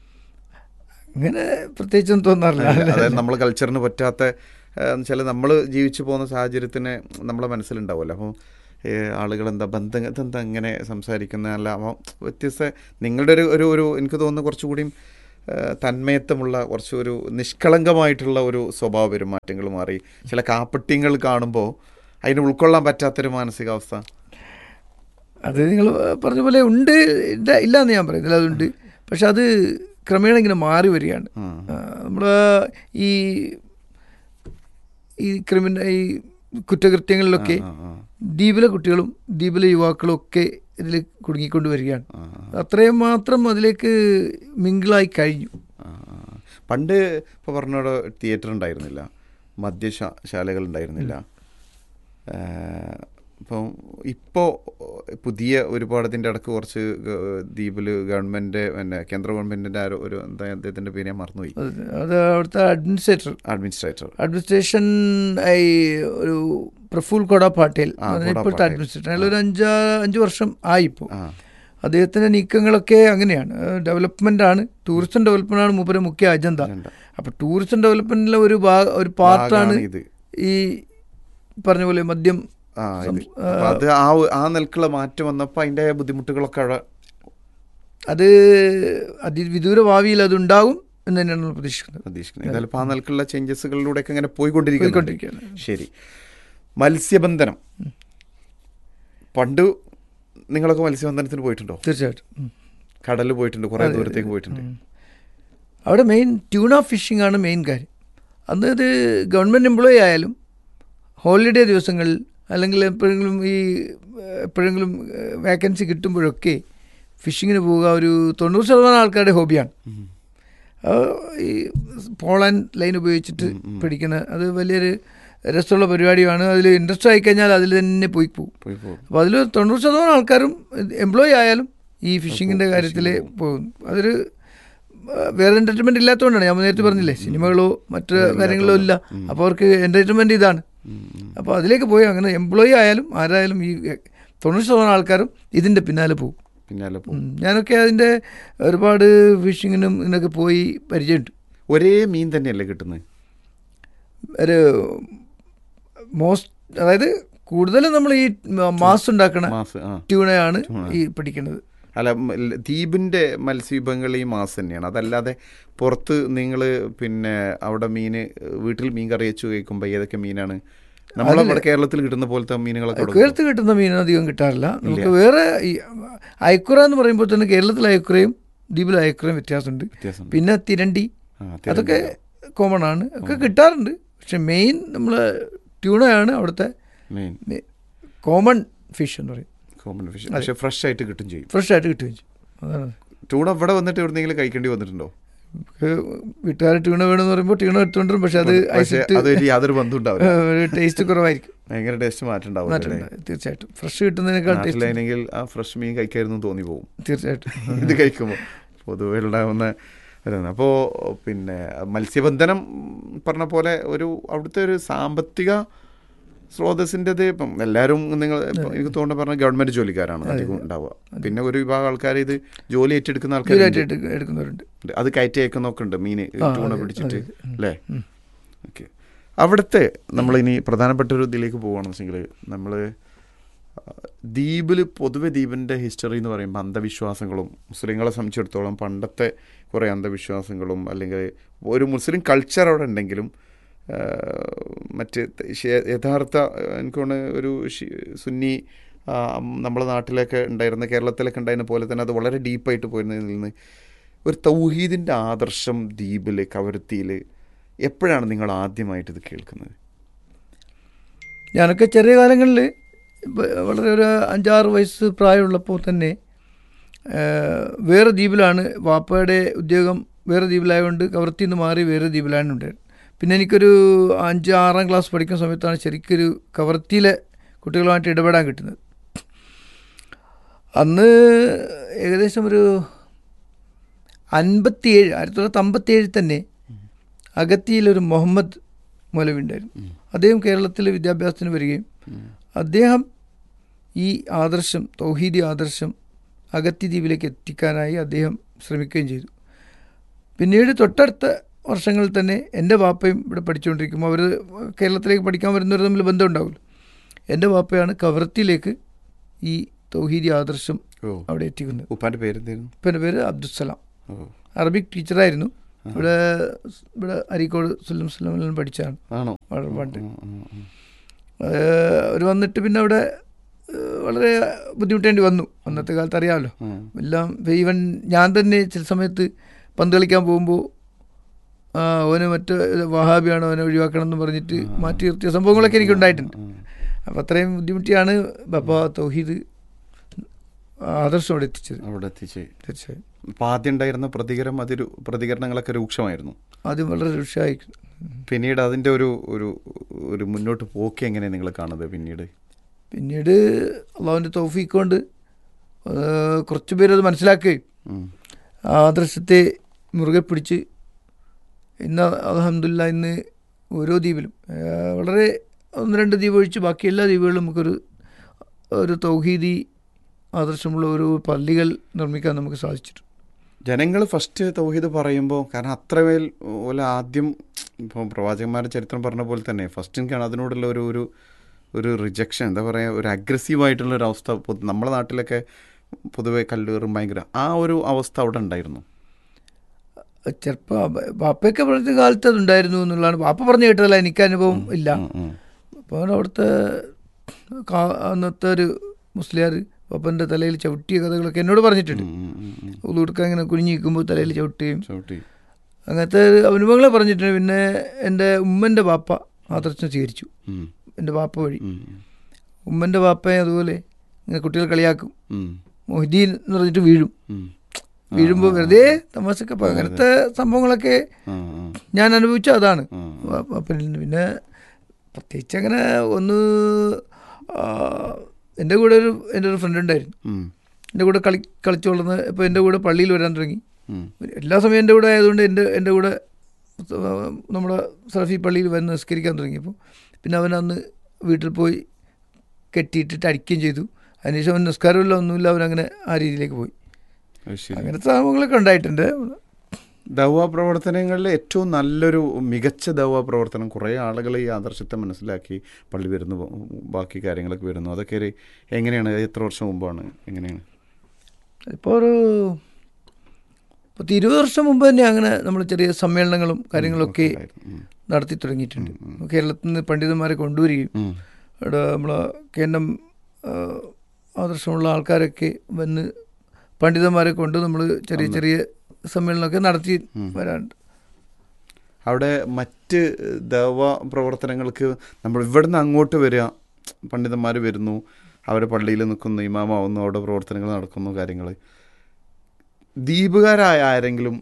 അങ്ങനെ പ്രത്യേകിച്ചൊന്നും തോന്നാറില്ല അതായത് നമ്മൾ കൾച്ചറിന് പറ്റാത്ത വെച്ചാൽ നമ്മൾ ജീവിച്ചു പോകുന്ന സാഹചര്യത്തിന് നമ്മളെ മനസ്സിലുണ്ടാവുമല്ലോ അപ്പോൾ ആളുകൾ എന്താ ബന്ധം ഇതെന്താ ഇങ്ങനെ സംസാരിക്കുന്ന അല്ല അപ്പോൾ വ്യത്യസ്ത നിങ്ങളുടെ ഒരു ഒരു ഒരു എനിക്ക് തോന്നുന്നു കുറച്ചുകൂടിയും ഏ, തന്മയത്വമുള്ള കുറച്ച് ഒരു നിഷ്കളങ്കമായിട്ടുള്ള ഒരു സ്വഭാവ പെരുമാറ്റങ്ങൾ മാറി ചില കാപ്പട്യങ്ങൾ കാണുമ്പോൾ അതിന് ഉൾക്കൊള്ളാൻ പറ്റാത്തൊരു മാനസികാവസ്ഥ അത് നിങ്ങൾ പറഞ്ഞ പോലെ ഉണ്ട് ഇല്ല ഇല്ല എന്ന് ഞാൻ പറയുന്നില്ല അതുണ്ട് പക്ഷെ അത് ക്രമേണ ഇങ്ങനെ മാറി വരികയാണ് നമ്മൾ ഈ ഈ ക്രിമിനൽ ഈ കുറ്റകൃത്യങ്ങളിലൊക്കെ ദ്വീപിലെ കുട്ടികളും ദ്വീപിലെ യുവാക്കളും ഒക്കെ ഇതിൽ കുടുങ്ങിക്കൊണ്ട് വരികയാണ് അത്രയും മാത്രം അതിലേക്ക് മിങ്കിളായി കഴിഞ്ഞു ആ, ആ. പണ്ട് ഇപ്പോൾ പറഞ്ഞോട് തിയേറ്റർ ഉണ്ടായിരുന്നില്ല മദ്യശാലകൾ ഉണ്ടായിരുന്നില്ല ഇപ്പം ഇപ്പോൾ പുതിയ ഒരുപാട് ഇതിൻ്റെ ഇടക്ക് കുറച്ച് ദ്വീപിൽ ഗവൺമെൻറ് പിന്നെ കേന്ദ്ര ഗവൺമെൻറ്റിൻ്റെ ആരോ ഒരു എന്താ അദ്ദേഹത്തിൻ്റെ പേര് ഞാൻ മറന്നുപോയി അത് അത് അവിടുത്തെ അഡ്മിനിസ്ട്രേറ്റർ അഡ്മിനിസ്ട്രേറ്റർ അഡ്മിനിസ്ട്രേഷൻ ഈ ഒരു പ്രഫുൽ കൊട പാട്ടേൽ ആ, കൊട ഇപ്പോഴത്തെ പാട്ടേൽ. അഡ്മിനിസ്ട്രേറ്റർ അയാൾ ഒരു അഞ്ചാ അഞ്ച് വർഷം ആയി ഇപ്പോൾ ആ അദ്ദേഹത്തിൻ്റെ നീക്കങ്ങളൊക്കെ അങ്ങനെയാണ് ഡെവലപ്മെൻ്റ് ആണ് ടൂറിസം ഡെവലപ്മെൻ്റ് ആണ് മൂപ്പരെ മുഖ്യ അജണ്ട അജണ്ട. അപ്പോൾ ടൂറിസം ഡെവലപ്മെൻറ്റിലെ ഒരു ഭാഗ ഒരു പാർട്ടാണ് ഭാഗമാണ് ഇത്. ഈ പറഞ്ഞ പോലെ മദ്യം ആ ഇത് സം- അപ്പൊ അത് ആ ഒ- ആ നിലക്കുള്ള മാറ്റം വന്നപ്പോൾ അതിൻ്റെ ബുദ്ധിമുട്ടുകളൊക്കെ അവിടെ അത് അതിവിദൂര ഭാവിയിൽ അതുണ്ടാകും എന്ന് തന്നെയാണ് നമ്മൾ പ്രതീക്ഷിക്കുന്നത് പ്രതീക്ഷിക്കുന്നത് ഏതായാലും ഇപ്പോൾ ആ നിലക്കുള്ള ചേഞ്ചസുകളിലൂടെയൊക്കെ ഇങ്ങനെ പോയിക്കൊണ്ടിരിക്കുന്നു പോയിക്കൊണ്ടിരിക്കുകയാണ് ശരി മത്സ്യബന്ധനം പണ്ട് നിങ്ങളൊക്കെ മത്സ്യബന്ധനത്തിന് പോയിട്ടുണ്ടോ തീർച്ചയായിട്ടും ഉം. കടലിൽ പോയിട്ടുണ്ട് കുറേ ദൂരത്തേക്ക് പോയിട്ടുണ്ട് അവിടെ മെയിൻ ട്യൂണ ഫിഷിംഗ് ആണ് മെയിൻ കാര്യം അന്ന് ഇത് ഗവൺമെൻറ് എംപ്ലോയി ആയാലും ഹോളിഡേ ദിവസങ്ങളിൽ അല്ലെങ്കിൽ എപ്പോഴെങ്കിലും ഈ ഏഹ്, എപ്പോഴെങ്കിലും വേക്കൻസി കിട്ടുമ്പോഴൊക്കെ ഫിഷിങ്ങിന് പോവുക ഒരു തൊണ്ണൂറ് ശതമാനം ആൾക്കാരുടെ ഹോബിയാണ് ആ, ഈ പോളാൻ ലൈൻ ഉപയോഗിച്ചിട്ട് പിടിക്കുന്ന അത് വലിയൊരു രസമുള്ള പരിപാടിയാണ് അതിൽ ഇൻട്രസ്റ്റ് ആയിക്കഴിഞ്ഞാൽ അതിൽ തന്നെ പോയി പോകും പോയി പോകും അപ്പോൾ അതിൽ തൊണ്ണൂറ് ശതമാനം ആൾക്കാരും എംപ്ലോയി ആയാലും ഈ ഫിഷിങ്ങിൻ്റെ കാര്യത്തിൽ പോകും അതൊരു ആ, വേറെ എൻ്റർടൈൻമെൻറ്റ് ഇല്ലാത്തതുകൊണ്ടാണ് ഞാൻ നേരത്തെ പറഞ്ഞില്ലേ സിനിമകളോ മറ്റു കാര്യങ്ങളോ ഇല്ല അപ്പോൾ അവർക്ക് എൻ്റർടൈൻമെൻറ്റ് ഇതാണ് അപ്പോൾ അതിലേക്ക് പോയി അങ്ങനെ എംപ്ലോയി ആയാലും ആരായാലും ഈ തൊണ്ണൂറ് ശതമാനം ആൾക്കാരും ഇതിൻ്റെ പിന്നാലെ പോകും പിന്നാലെ പോകും ഉം. ഞാനൊക്കെ അതിൻ്റെ ഒരുപാട് ഫിഷിങ്ങിനും ഇതിനൊക്കെ പോയി പരിചയമുണ്ട് ഒരേ മീൻ തന്നെയല്ലേ കിട്ടുന്നത് ഒരു മോസ്റ്റ് അതായത് കൂടുതലും നമ്മൾ ഈ മാസ് ഉണ്ടാക്കണ മാസ് ആ ട്യൂണയാണ് ഈ പിടിക്കുന്നത് അല്ല മ- ല- ദ്വീപിന്റെ മത്സ്യവിഭവങ്ങൾ ഈ മാസം തന്നെയാണ് അതല്ലാതെ പുറത്ത് നിങ്ങൾ പിന്നെ അവിടെ മീന് വീട്ടിൽ മീൻ കറി വെച്ച് കഴിക്കുമ്പോൾ ഏതൊക്കെ മീനാണ് നമ്മളവിടെ കേരളത്തിൽ കിട്ടുന്ന പോലത്തെ മീനുകളൊക്കെ അവിടെ കേരളത്തിൽ കിട്ടുന്ന മീൻ അധികം കിട്ടാറില്ല നമുക്ക് വേറെ ഈ അയക്കുറ എന്ന് പറയുമ്പോൾ തന്നെ കേരളത്തിൽ അയക്കുറയും ദ്വീപിൽ അയക്കുറയും വ്യത്യാസമുണ്ട് വ്യത്യാസമുണ്ട്. പിന്നെ തിരണ്ടി ആ, അതൊക്കെ കോമൺ ആണ് ഒക്കെ കിട്ടാറുണ്ട് പക്ഷെ മെയിൻ നമ്മൾ ട്യൂണയാണ് അവിടുത്തെ മെയിൻ കോമൺ ഫിഷ് എന്ന് പറയും കോമൺ ഫിഷ് പക്ഷെ ഫ്രഷ് ആയിട്ട് കിട്ടും ചെയ്യും ഫ്രഷ് ആയിട്ട് കിട്ടുകയും ചെയ്യും അതാണ് ചൂട് അവിടെ വന്നിട്ട് എവിടെന്നെങ്കിലും കഴിക്കേണ്ടി വന്നിട്ടുണ്ടോ വീട്ടുകാർ ടീണ വേണമെന്ന് പറയുമ്പോൾ ടീണ എടുത്തുകൊണ്ടിരും പക്ഷെ അത് പക്ഷേ ഐസിട്ട് അതൊരു യാതൊരു ബന്ധം ഉണ്ടാവില്ല ഒരു ടേസ്റ്റ് കുറവായിരിക്കും ഭയങ്കര ടേസ്റ്റ് മാറ്റം ഉണ്ടാവില്ല മാറ്റമുണ്ട് തീർച്ചയായിട്ടും ഫ്രഷ് കിട്ടുന്നതിനേക്കാൾ ടേസ്റ്റ് നാട്ടിലാണെങ്കിൽ ആ ഫ്രഷ് മീൻ കഴിക്കായിരുന്നു തോന്നി പോകും തീർച്ചയായിട്ടും ഇത് കഴിക്കുമ്പോൾ പൊതുവെ ഉണ്ടാകുന്ന അപ്പോൾ പിന്നെ മത്സ്യബന്ധനം പറഞ്ഞ പോലെ ഒരു അവിടുത്തെ ഒരു സാമ്പത്തിക സ്രോതസ്സിൻ്റെത് ഇപ്പം എല്ലാവരും നിങ്ങൾ ഇപ്പം എനിക്ക് തോന്നുന്നു പറഞ്ഞ ഗവൺമെൻറ് ജോലിക്കാരാണ് അധികം ഉണ്ടാവുക പിന്നെ ഒരു വിഭാഗം ആൾക്കാർ ഇത് ജോലി ഏറ്റെടുക്കുന്ന ആൾക്കാർ ജോലിയായിട്ട് എടുക്ക- എടുക്കുന്നവരുണ്ട് അത് കയറ്റി അയക്കുന്നൊക്കെ ഉണ്ട് മീൻ ആ, ടൂണ അതെ, പിടിച്ചിട്ട് അതെ, ഉം. അല്ലേ ഓക്കെ അവിടുത്തെ നമ്മളിനി പ്രധാനപ്പെട്ട ഒരു ഇതിലേക്ക് പോവുകയാണെന്ന് വെച്ചെങ്കിൽ നമ്മൾ ദ്വീപിൽ പൊതുവെ ദ്വീപിൻ്റെ ഹിസ്റ്ററി എന്ന് പറയുമ്പോൾ അന്ധവിശ്വാസങ്ങളും മുസ്ലിങ്ങളെ സംബന്ധിച്ചിടത്തോളം പണ്ടത്തെ കുറേ അന്ധവിശ്വാസങ്ങളും അല്ലെങ്കിൽ ഒരു മുസ്ലിം കൾച്ചർ അവിടെ ഉണ്ടെങ്കിലും ആ, മറ്റ് ശേ- യഥാർത്ഥ എനിക്ക് തോന്നുന്നു ഒരു ഷി- സുന്നി ആ, നമ്മളെ നാട്ടിലൊക്കെ ഉണ്ടായിരുന്ന കേരളത്തിലൊക്കെ ഉണ്ടായിരുന്ന പോലെ തന്നെ അത് വളരെ ഡീപ്പായിട്ട് പോയിരുന്നതിൽ നിന്ന് ഒരു തൗഹീദിൻ്റെ ആദർശം ദ്വീപിൽ കവരത്തിയിൽ എപ്പോഴാണ് നിങ്ങൾ ആദ്യമായിട്ട് ഇത് കേൾക്കുന്നത് ഞാനൊക്കെ ചെറിയ കാലങ്ങളിൽ വളരെ ഒരു അഞ്ചാറ് വയസ്സ് പ്രായമുള്ളപ്പോൾ തന്നെ ആ, വേറെ ദ്വീപിലാണ് വാപ്പയുടെ ഉദ്യോഗം വേറെ ദ്വീപിലായതുകൊണ്ട് കവർത്തിൽ നിന്ന് മാറി വേറെ ദ്വീപിലാണ് ഉണ്ടായിരുന്നത് പിന്നെ എനിക്കൊരു അഞ്ച് ആറാം ക്ലാസ് പഠിക്കുന്ന സമയത്താണ് ശരിക്കൊരു കവർത്തിയിലെ കുട്ടികളുമായിട്ട് ഇടപെടാൻ കിട്ടുന്നത് അന്ന് ഏകദേശം ഒരു അൻപത്തിയേഴ് ആയിരത്തി തൊള്ളായിരത്തി അമ്പത്തിയേഴിൽ തന്നെ അഗത്തിയിലൊരു മുഹമ്മദ് മൗലവി ഉണ്ടായിരുന്നു അദ്ദേഹം കേരളത്തിൽ വിദ്യാഭ്യാസത്തിന് വരികയും അദ്ദേഹം ഈ ആദർശം തൗഹീദി ആദർശം അഗത്തി ദ്വീപിലേക്ക് എത്തിക്കാനായി അദ്ദേഹം ശ്രമിക്കുകയും ചെയ്തു പിന്നീട് തൊട്ടടുത്ത വർഷങ്ങളിൽ തന്നെ എൻ്റെ വാപ്പയും ഇവിടെ പഠിച്ചുകൊണ്ടിരിക്കുമ്പോൾ അവർ കേരളത്തിലേക്ക് പഠിക്കാൻ വരുന്നവർ തമ്മിൽ ബന്ധം ഉണ്ടാവില്ല എൻ്റെ വാപ്പയാണ് കവർത്തിയിലേക്ക് ഈ തൗഹീദി ആദർശം ഓ അവിടെ എത്തിക്കുന്നത് ഉപ്പാൻ്റെ പേരെന്തായിരുന്നു ഇപ്പം എൻ്റെ പേര് അബ്ദുസലാം ഓ അറബിക് ടീച്ചറായിരുന്നു ഇവിടെ ഇവിടെ അരീക്കോട് സുല്ലം സുല്ലമിലും പഠിച്ചതാണ് ആണോ വളരെ പണ്ട് ഉം, ഉം, ഉം. അവർ വന്നിട്ട് പിന്നെ അവിടെ ഏഹ്, വളരെ ബുദ്ധിമുട്ടേണ്ടി വന്നു അന്നത്തെ കാലത്ത് അറിയാമല്ലോ ഉം. എല്ലാം ഈവൻ ഞാൻ തന്നെ ചില സമയത്ത് പന്ത് കളിക്കാൻ പോകുമ്പോൾ ആ അവന് മറ്റേ വഹാബിയാണ് അവനെ ഒഴിവാക്കണം എന്ന് പറഞ്ഞിട്ട് മാറ്റി നിർത്തിയ സംഭവങ്ങളൊക്കെ എനിക്ക് ഉണ്ടായിട്ടുണ്ട് അപ്പോൾ അത്രയും ബുദ്ധിമുട്ടിയാണ് ബപ്പ തൗഹീദ് ആദർശം അവിടെ എത്തിച്ചത് അവിടെ എത്തിച്ച് തീർച്ചയായും അപ്പം ആദ്യം ഉണ്ടായിരുന്ന പ്രതികരം അതൊരു പ്രതികരണങ്ങളൊക്കെ രൂക്ഷമായിരുന്നു ആദ്യം വളരെ രുഷായി പിന്നീട് അതിൻ്റെ ഒരു ഒരു ഒരു മുന്നോട്ട് പോക്ക് എങ്ങനെയാണ് നിങ്ങൾ കാണുന്നത് പിന്നീട് പിന്നീട് അള്ളാഹുവിൻ്റെ തൗഫീക്ക് കൊണ്ട് ഏഹ്, കുറച്ച് പേരത് മനസ്സിലാക്കുകയും ഉം. ആ ആദർശത്തെ മുറുകെ പിടിച്ച് ഇന്ന് അലഹമില്ല ഇന്ന് ഓരോ ദ്വീപിലും ഏഹ്, വളരെ ഒന്ന് രണ്ട് ദ്വീപ് ഒഴിച്ച് ബാക്കി എല്ലാ ദ്വീപുകളിലും നമുക്കൊരു ഒരു തൗഹീദി ആദർശമുള്ള ഒരു പള്ളികൾ നിർമ്മിക്കാൻ നമുക്ക് സാധിച്ചിട്ടുണ്ട് ജനങ്ങൾ ഫസ്റ്റ് തൗഹീദ് പറയുമ്പോൾ കാരണം അത്രമേൽ പോലെ ആദ്യം ഇപ്പോൾ പ്രവാചകന്മാരുടെ ചരിത്രം പറഞ്ഞ പോലെ തന്നെ ഫസ്റ്റ് എനിക്കാണ് അതിനോടുള്ള ഒരു ഒരു ഒരു റിജക്ഷൻ എന്താ പറയുക ഒരു അഗ്രസീവായിട്ടുള്ള ഒരു അവസ്ഥ പൊ- നമ്മുടെ നാട്ടിലൊക്കെ പൊതുവെ കല്ലേറും ഭയങ്കര ആ ഒരു അവസ്ഥ അവിടെ ഉണ്ടായിരുന്നു ചെറുപ്പം ബാപ്പയൊക്കെ പറഞ്ഞ കാലത്ത് അതുണ്ടായിരുന്നു എന്നുള്ളതാണ് ബാപ്പ പറഞ്ഞു കേട്ടതല്ല എനിക്ക് അനുഭവം ഇല്ല ഉം, ഉം. അപ്പോൾ അവിടുത്തെ കാ- അന്നത്തെ ഒരു മുസ്ലിയാർ പപ്പൻ്റെ തലയിൽ ചവിട്ടിയ കഥകളൊക്കെ എന്നോട് പറഞ്ഞിട്ടുണ്ട് ഉം, ഉം, ഉം, ഉം. ഉളുടുക്കാൻ ഇങ്ങനെ കുനിഞ്ഞു നിൽക്കുമ്പോൾ തലയിൽ ചവിട്ടുകയും ചവിട്ടി അങ്ങനത്തെ അനുഭവങ്ങളെ പറഞ്ഞിട്ടുണ്ട് പിന്നെ എൻ്റെ ഉമ്മൻ്റെ വാപ്പ ആദർശം സ്വീകരിച്ചു ഉം, എൻ്റെ വാപ്പ വഴി ഉം, ഉമ്മൻ്റെ വാപ്പയെ അതുപോലെ ഇങ്ങനെ കുട്ടികൾ കളിയാക്കും ഉം, മൊഹിദ്ദീൻ എന്ന് പറഞ്ഞിട്ട് വീഴും ഉം. വീഴുമ്പോൾ വെറുതെ തമാശക്ക് അപ്പോൾ അങ്ങനത്തെ സംഭവങ്ങളൊക്കെ ആ, ആ, ഞാൻ അനുഭവിച്ച അതാണ് ആ. വാ- വാപ്പനിൽ നിന്ന് പിന്നെ പ്രത്യേകിച്ച് അങ്ങനെ ഒന്ന് ആ, എൻ്റെ കൂടെ ഒരു എൻ്റെ ഒരു ഫ്രണ്ട് ഉണ്ടായിരുന്നു ഉം, എൻ്റെ കൂടെ കളി കളിച്ചു വളർന്ന് ഇപ്പോൾ എൻ്റെ കൂടെ പള്ളിയിൽ വരാൻ തുടങ്ങി ഉം. എല്ലാ സമയം എൻ്റെ കൂടെ ആയതുകൊണ്ട് എൻ്റെ എൻ്റെ കൂടെ ആ, നമ്മുടെ സറഫി പള്ളിയിൽ വന്ന് നിസ്കരിക്കാൻ തുടങ്ങിയപ്പോൾ പിന്നെ അവൻ അന്ന് വീട്ടിൽ പോയി കെട്ടിയിട്ടിട്ട് അടിക്കുകയും ചെയ്തു അതിനുശേഷം അവൻ നിസ്കാരമില്ല ഒന്നുമില്ല അവനങ്ങനെ ആ രീതിയിലേക്ക് പോയി അത് ശരി അങ്ങനത്തെ സംഭവങ്ങളൊക്കെ ഉണ്ടായിട്ടുണ്ട് ദൗവ പ്രവർത്തനങ്ങളിൽ ഏറ്റവും നല്ലൊരു മികച്ച ദൗവ പ്രവർത്തനം കുറേ ആളുകൾ ഈ ആദർശത്തെ മനസ്സിലാക്കി പള്ളി വരുന്നു ബാക്കി കാര്യങ്ങളൊക്കെ വരുന്നു അതൊക്കെ ഒരു എങ്ങനെയാണ് എത്ര വർഷം മുമ്പാണ് എങ്ങനെയാണ് ഇപ്പോൾ ഒരു പത്ത് ഇരുപത് വർഷം മുമ്പ് തന്നെ അങ്ങനെ നമ്മൾ ചെറിയ സമ്മേളനങ്ങളും കാര്യങ്ങളൊക്കെ ഉണ്ടായിരുന്നു. ഉം. നടത്തി തുടങ്ങിയിട്ടുണ്ട് കേരളത്തിൽ നിന്ന് പണ്ഡിതന്മാരെ കൊണ്ടുവരികയും ഉം. ഇവിടെ നമ്മളെ കേന്ദ്രം ആദർശമുള്ള ആൾക്കാരൊക്കെ വന്ന് പണ്ഡിതന്മാരെ കൊണ്ട് നമ്മൾ ചെറിയ ചെറിയ സമ്മേളനമൊക്കെ നടത്തി വരാറുണ്ട് അവിടെ മറ്റ് ദൈവ പ്രവർത്തനങ്ങൾക്ക് നമ്മൾ ഇവിടുന്ന് അങ്ങോട്ട് വരിക പണ്ഡിതന്മാർ വരുന്നു അവരെ പള്ളിയിൽ നിൽക്കുന്നു ഇമാമാവുന്നു അവിടെ പ്രവർത്തനങ്ങൾ നടക്കുന്നു കാര്യങ്ങൾ ദ്വീപുകാരായ ആരെങ്കിലും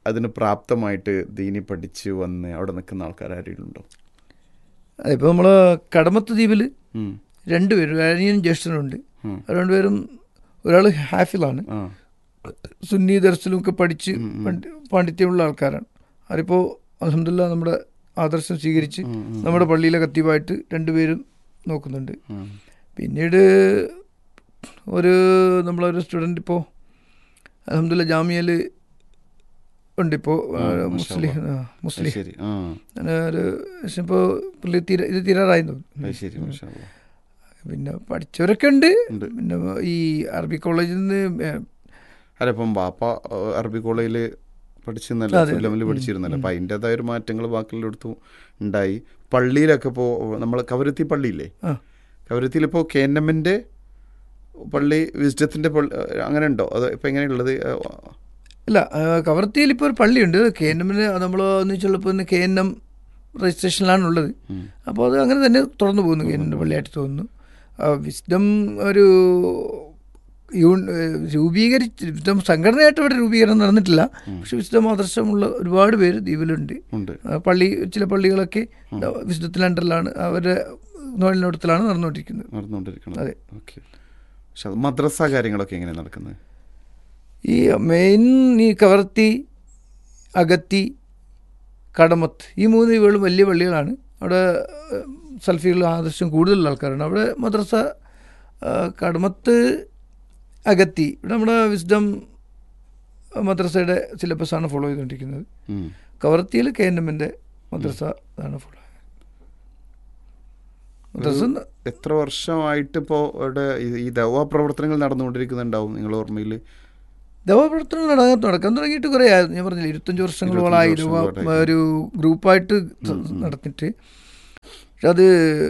അതിന് പ്രാപ്തമായിട്ട് ദീനി പഠിച്ച് വന്ന് അവിടെ നിൽക്കുന്ന ആൾക്കാർ ആരെങ്കിലും ഉണ്ടോ അതിപ്പോൾ നമ്മൾ കടമത്ത് ദ്വീപിൽ ഉം. രണ്ടുപേരും ഒരു അനിയനും ജ്യേഷ്ഠനുണ്ട് ഉം. അവർ രണ്ടുപേരും ഒരാൾ ഹാഫിലാണ് ആ സുന്നി ദർശലും ഒക്കെ പഠിച്ച് പണ്ഡി- പാണ്ഡിത്യമുള്ള ആൾക്കാരാണ് അവരിപ്പോൾ അലഹമില്ല നമ്മുടെ ആദർശം സ്വീകരിച്ച് നമ്മുടെ പള്ളിയിലെ കത്തീവായിട്ട് രണ്ടുപേരും നോക്കുന്നുണ്ട് ഉം. പിന്നീട് ഒരു നമ്മളൊരു സ്റ്റുഡൻ്റ് ഇപ്പോൾ അലഹമില്ല ജാമ്യയിൽ ഉണ്ട് ഇപ്പോൾ ആ, മുസ്ലിം മാഷാ ആ, അത് മുസ്ലിം ശരി ആ അങ്ങനെ ഒരു പക്ഷേ ഇപ്പോൾ പുള്ളി തീര ഇത് തീരാറായി തോന്നുന്നു അത് ശരി മാഷാ അല്ലാ. പിന്നെ പഠിച്ചവരൊക്കെ ഉണ്ട് ഉണ്ട് പിന്നെ ഈ അറബി കോളേജിൽ നിന്ന് ഏ, അല്ല ഇപ്പം ബാപ്പ ഏഹ്, അറബി കോളേജിൽ പഠിച്ചിരുന്നല്ലോ അതെ, അതെ. സുല്ലമിൽ ഉം, പഠിച്ചിരുന്നല്ലോ ഉം. അപ്പം അതിൻ്റെതായ ഒരു മാറ്റങ്ങൾ ബാക്കിയുള്ളിടത്തും ഉണ്ടായി പള്ളിയിലൊക്കെ ഇപ്പോൾ നമ്മൾ കവരത്തി പള്ളിയില്ലേ ആ. കവരത്തിയിൽ ഇപ്പോൾ കെ എൻ എമ്മിൻ്റെ പള്ളി വിസ്ഡത്തിൻ്റെ പള്ളി ഏഹ്, അങ്ങനെ ഉണ്ടോ അത് ഇപ്പം എങ്ങനെയുള്ളത് ഏഹ്, ഇല്ല ആ, കവർത്തിയിൽ ഇപ്പോൾ ഒരു പള്ളിയുണ്ട് കെ എൻ എമ്മിന് നമ്മൾ ഒന്നിച്ചുള്ളപ്പോൾ കെ എൻ എം രജിസ്ട്രേഷനിലാണ് ഉള്ളത് ഉം. അപ്പോൾ അത് അങ്ങനെ തന്നെ തുറന്നു പോകുന്നു കെ എൻ എം പള്ളിയായിട്ട് തോന്നുന്നു ആ, വിസ്ഡം ഒരു യൂൺ രൂപീകരിച്ച് വിസ്ഡം സംഘടനയായിട്ട് ഇവിടെ രൂപീകരണം നടന്നിട്ടില്ല പക്ഷെ വിസ്ഡം ആദർശമുള്ള ഒരുപാട് പേര് ദ്വീപിലുണ്ട് ഉണ്ട് ആ, പള്ളി ചില പള്ളികളൊക്കെ വിശുദ്ധത്തിൻ്റെ അണ്ടറിലാണ് അവരുടെ നോളിനോട്ടത്തിലാണ് നടന്നുകൊണ്ടിരിക്കുന്നത് നടന്നുകൊണ്ടിരിക്കണം അതെ. ഓക്കെ പക്ഷെ അത് മദ്രസ കാര്യങ്ങളൊക്കെ എങ്ങനെ നടക്കുന്നത് ഈ മെയിൻ ഈ കവർത്തി അഗത്തി കടമത്ത് ഈ മൂന്ന് ദ്വീപുകളും വലിയ പള്ളികളാണ് അവിടെ ഏഹ്, സൽഫികൾ ആദർശം കൂടുതലുള്ള ആൾക്കാരാണ് അവിടെ മദ്രസ ആ, കടമത്ത് അഗത്തി ഇവിടെ നമ്മുടെ വിസ്ഡം മദ്രസയുടെ സിലബസാണ് ഫോളോ ചെയ്തുകൊണ്ടിരിക്കുന്നത് ഉം. കവർത്തിയിൽ കെ എൻ എമ്മിൻ്റെ മദ്രസ ആണ് ഫോളോ മദ്രസ എത്ര വർഷമായിട്ട് ഇപ്പോൾ ഇവിടെ ഈ- ഈ ദവാ പ്രവർത്തനങ്ങൾ നടന്നുകൊണ്ടിരിക്കുന്നുണ്ടാവും നിങ്ങളുടെ ഓർമ്മയിൽ ദവാപ്രവർത്തനം നടക്കാൻ നടക്കാൻ തുടങ്ങിയിട്ട് കുറേ ആയിരുന്നു ഞാൻ പറഞ്ഞില്ല ഇരുപത്തഞ്ച് വർഷങ്ങളോളായി ഇരുപത്തഞ്ച് ദവാ വർഷങ്ങളോളായി. ഒരു ഗ്രൂപ്പായിട്ട് ത- നടത്തിയിട്ട് പക്ഷെ അത്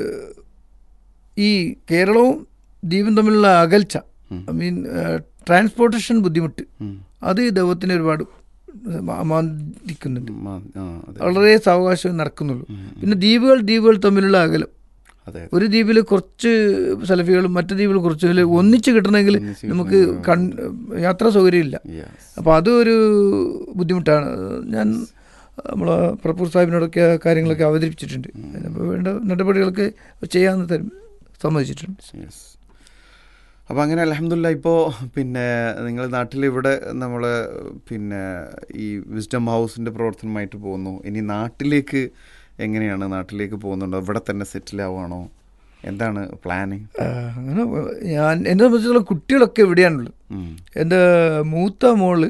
ഈ കേരളവും ദ്വീപും തമ്മിലുള്ള അകൽച്ച ഐ മീൻ ട്രാൻസ്പോർട്ടേഷൻ ബുദ്ധിമുട്ട് അത് ഈ ദൈവത്തിന് ഒരുപാട് മാ- മാന്തിക്കുന്നുണ്ട് വളരെ സാവകാശം നടക്കുന്നുള്ളൂ പിന്നെ ദ്വീപുകൾ ദ്വീപുകൾ തമ്മിലുള്ള അകലം അതെ ഒരു ദ്വീപിൽ കുറച്ച് സലഫികളും മറ്റു ദ്വീപിൽ കുറച്ച് ഇതില് ഒന്നിച്ച് കിട്ടണമെങ്കിൽ ഒന്നിച്ച് നമുക്ക് കൺ യാത്രാ സൗകര്യമില്ല യെസ് അപ്പോൾ അതൊരു ബുദ്ധിമുട്ടാണ് ഞാൻ നമ്മളെ പ്രപ്പൂർ സാഹിബിനോടൊക്കെ ആ കാര്യങ്ങളൊക്കെ അവതരിപ്പിച്ചിട്ടുണ്ട് അപ്പോൾ വേണ്ട നടപടികളൊക്കെ ചെയ്യാമെന്ന് തരും സമ്മതിച്ചിട്ടുണ്ട് യെസ് അപ്പോൾ അങ്ങനെ അലഹമില്ല ഇപ്പോൾ പിന്നെ നിങ്ങൾ നാട്ടിൽ ഇവിടെ നമ്മൾ പിന്നെ ഈ വിസ്ഡം ഹൗസിൻ്റെ പ്രവർത്തനമായിട്ട് പോകുന്നു ഇനി നാട്ടിലേക്ക് എങ്ങനെയാണ് നാട്ടിലേക്ക് പോകുന്നുണ്ടോ ഇവിടെ തന്നെ സെറ്റിൽ ആവുകയാണോ എന്താണ് പ്ലാനിങ് ആ, അങ്ങനെ ഞാൻ എന്നെ സംബന്ധിച്ചിടത്തോളം കുട്ടികളൊക്കെ ഇവിടെയാണുള്ളത് എൻ്റെ മൂത്ത മോള്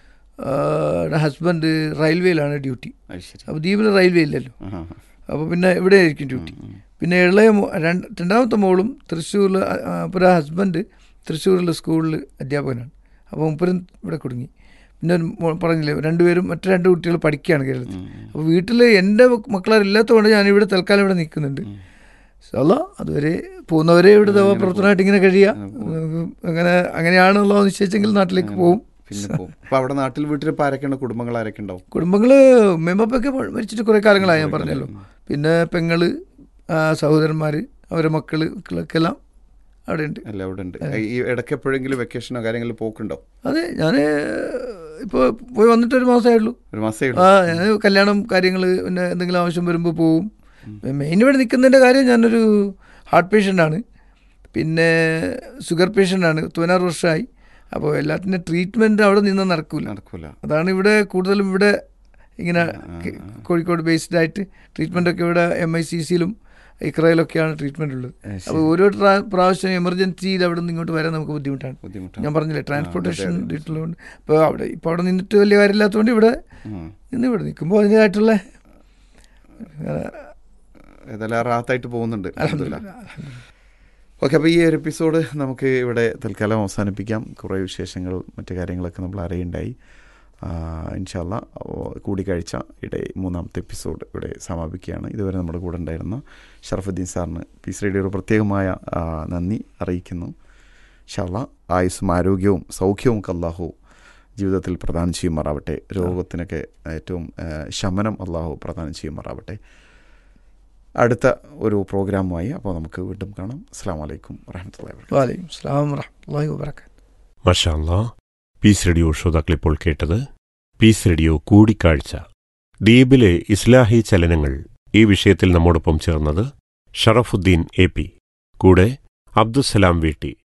ഹസ്ബൻഡ് റെയിൽവേയിലാണ് ഡ്യൂട്ടി അത് ശരി അപ്പോൾ ദ്വീപിൽ റെയിൽവേ ഇല്ലല്ലോ ആഹാ. അപ്പോൾ പിന്നെ ഇവിടെ ആയിരിക്കും ഡ്യൂട്ടി പിന്നെ ഇളയ മോ രണ്ട് രണ്ടാമത്തെ മോളും തൃശ്ശൂരിൽ പുര ഹസ്ബൻഡ് തൃശ്ശൂരിലെ സ്കൂളിൽ അധ്യാപകനാണ് അപ്പോൾ മുപ്പരും ഇവിടെ കുടുങ്ങി പിന്നെ ഒരു മോ- പറഞ്ഞില്ലേ രണ്ടുപേരും മറ്റു രണ്ട് കുട്ടികൾ പഠിക്കുകയാണ് കേരളത്തിൽ അപ്പോൾ വീട്ടിൽ എൻ്റെ മക്കളാരില്ലാത്തതുകൊണ്ട് ഞാൻ ഇവിടെ തൽക്കാലം ഇവിടെ നിൽക്കുന്നുണ്ട് അല്ല അതുവരെ പോകുന്നവരെ ഇവിടെ പ്രവർത്തനമായിട്ട് ഇങ്ങനെ കഴിയുക നമുക്ക് അങ്ങനെ അങ്ങനെയാണല്ലോ നിശ്ചയിച്ചെങ്കിൽ നാട്ടിലേക്ക് പോകും പിന്നെ പോകും അപ്പോൾ അവിടെ നാട്ടിൽ വീട്ടിൽ ഇപ്പോൾ ആരൊക്കെയാണ് കുടുംബങ്ങൾ ആരൊക്കെ ഉണ്ടാവും കുടുംബങ്ങൾ മെമ്പപ്പൊക്കെ മരിച്ചിട്ട് കുറേ കാലങ്ങളായി ഞാൻ പറഞ്ഞല്ലോ പിന്നെ പെങ്ങള് ആ, സഹോദരന്മാർ അവരെ മക്കള് മക്കളൊക്കെ എല്ലാം അവിടെ ഉണ്ട് അല്ല അവിടെ ഉണ്ട് ഈ ഇടയ്ക്ക് എപ്പോഴെങ്കിലും വെക്കേഷനോ കാര്യങ്ങളിൽ പോക്കുണ്ടോ അതെ ഞാൻ ഇപ്പോൾ പോയി വന്നിട്ട് ഒരു മാസമേ ഉള്ളൂ ഒരു മാസേ ആ ഞാൻ കല്യാണം കാര്യങ്ങൾ പിന്നെ എന്തെങ്കിലും ആവശ്യം വരുമ്പോൾ പോവും മെയിൻ ഇവിടെ നിൽക്കുന്നതിൻ്റെ കാര്യം ഞാനൊരു ഹാർട്ട് പേഷ്യൻ്റാണ് പിന്നെ ഷുഗർ പേഷ്യൻ്റാണ് പതിനാറ് വർഷമായി അപ്പോൾ എല്ലാത്തിൻ്റെ ട്രീറ്റ്മെൻറ്റ് അവിടെ നിന്ന് നടക്കില്ല നടക്കൂല അതാണ് ഇവിടെ കൂടുതലും ഇവിടെ ഇങ്ങനെ കെ- കോഴിക്കോട് ബേസ്ഡ് ആയിട്ട് ട്രീറ്റ്മെൻ്റ് ഒക്കെ ഇവിടെ എം ഐ സി സിയിലും ഇക്രയിലൊക്കെയാണ് ട്രീറ്റ്മെൻറ്റ് ഉള്ളത് അത് ശരി. അപ്പോൾ ഓരോ ട്രാ- പ്രാവശ്യം എമർജൻസിയിൽ അവിടെ നിന്ന് ഇങ്ങോട്ട് വരാൻ നമുക്ക് ബുദ്ധിമുട്ടാണ് ബുദ്ധിമുട്ടാണ് ഞാൻ പറഞ്ഞില്ലേ ട്രാൻസ്പോർട്ടേഷൻ ഇട്ടുള്ളതുകൊണ്ട് ഇപ്പോൾ അവിടെ ഇപ്പോൾ അവിടെ നിന്നിട്ട് വലിയ കാര്യമില്ലാത്തതുകൊണ്ട് ഇവിടെ ഉം. നിന്ന് ഇവിടെ നിൽക്കുമ്പോൾ അതിൻ്റെതായിട്ടുള്ള ഏതായാലും ആ റാത്തായിട്ട് പോകുന്നുണ്ട് ഓക്കെ അപ്പോൾ ഈ ഒരു എപ്പിസോഡ് നമുക്ക് ഇവിടെ തൽക്കാലം അവസാനിപ്പിക്കാം കുറേ വിശേഷങ്ങൾ മറ്റു കാര്യങ്ങളൊക്കെ നമ്മൾ അറിയുണ്ടായി ഇൻഷാല്ല കൂടിക്കാഴ്ച ഇവിടെ മൂന്നാമത്തെ എപ്പിസോഡ് ഇവിടെ സമാപിക്കുകയാണ് ഇതുവരെ നമ്മുടെ കൂടെ ഉണ്ടായിരുന്ന ഷറഫുദ്ദീൻ സാറിന് പീസ് റേഡിയോയുടെ പ്രത്യേകമായ ആ, നന്ദി അറിയിക്കുന്നു ഇൻഷാല്ല ആയുസ്സും ആരോഗ്യവും സൗഖ്യവും കല്ലാഹു ജീവിതത്തിൽ പ്രദാനം ചെയ്യുമാറാവട്ടെ രോഗത്തിനൊക്കെ ഏറ്റവും ആ, ശമനം അള്ളാഹു പ്രദാനം ചെയ്യുമാറാവട്ടെ അടുത്ത ഒരു പ്രോഗ്രാമുമായി അപ്പോൾ നമുക്ക് വീണ്ടും കാണാം അസ്സാം വലൈക്കും വരഹമത്തല്ലാ വാലൈക്കും സ്ലാം വറഹ്മത്തുള്ളാഹി വബറകാത്ത് മഷാല്ല പീസ് റേഡിയോ ശ്രോതാക്കളിപ്പോൾ കേട്ടത് പീസ് റേഡിയോ കൂടിക്കാഴ്ച ദ്വീപിലെ ഇസ്ലാഹി ചലനങ്ങൾ ഈ വിഷയത്തിൽ നമ്മോടൊപ്പം ചേർന്നത് ഷറഫുദ്ദീൻ എ പി കൂടെ അബ്ദുസലാം വീട്ടി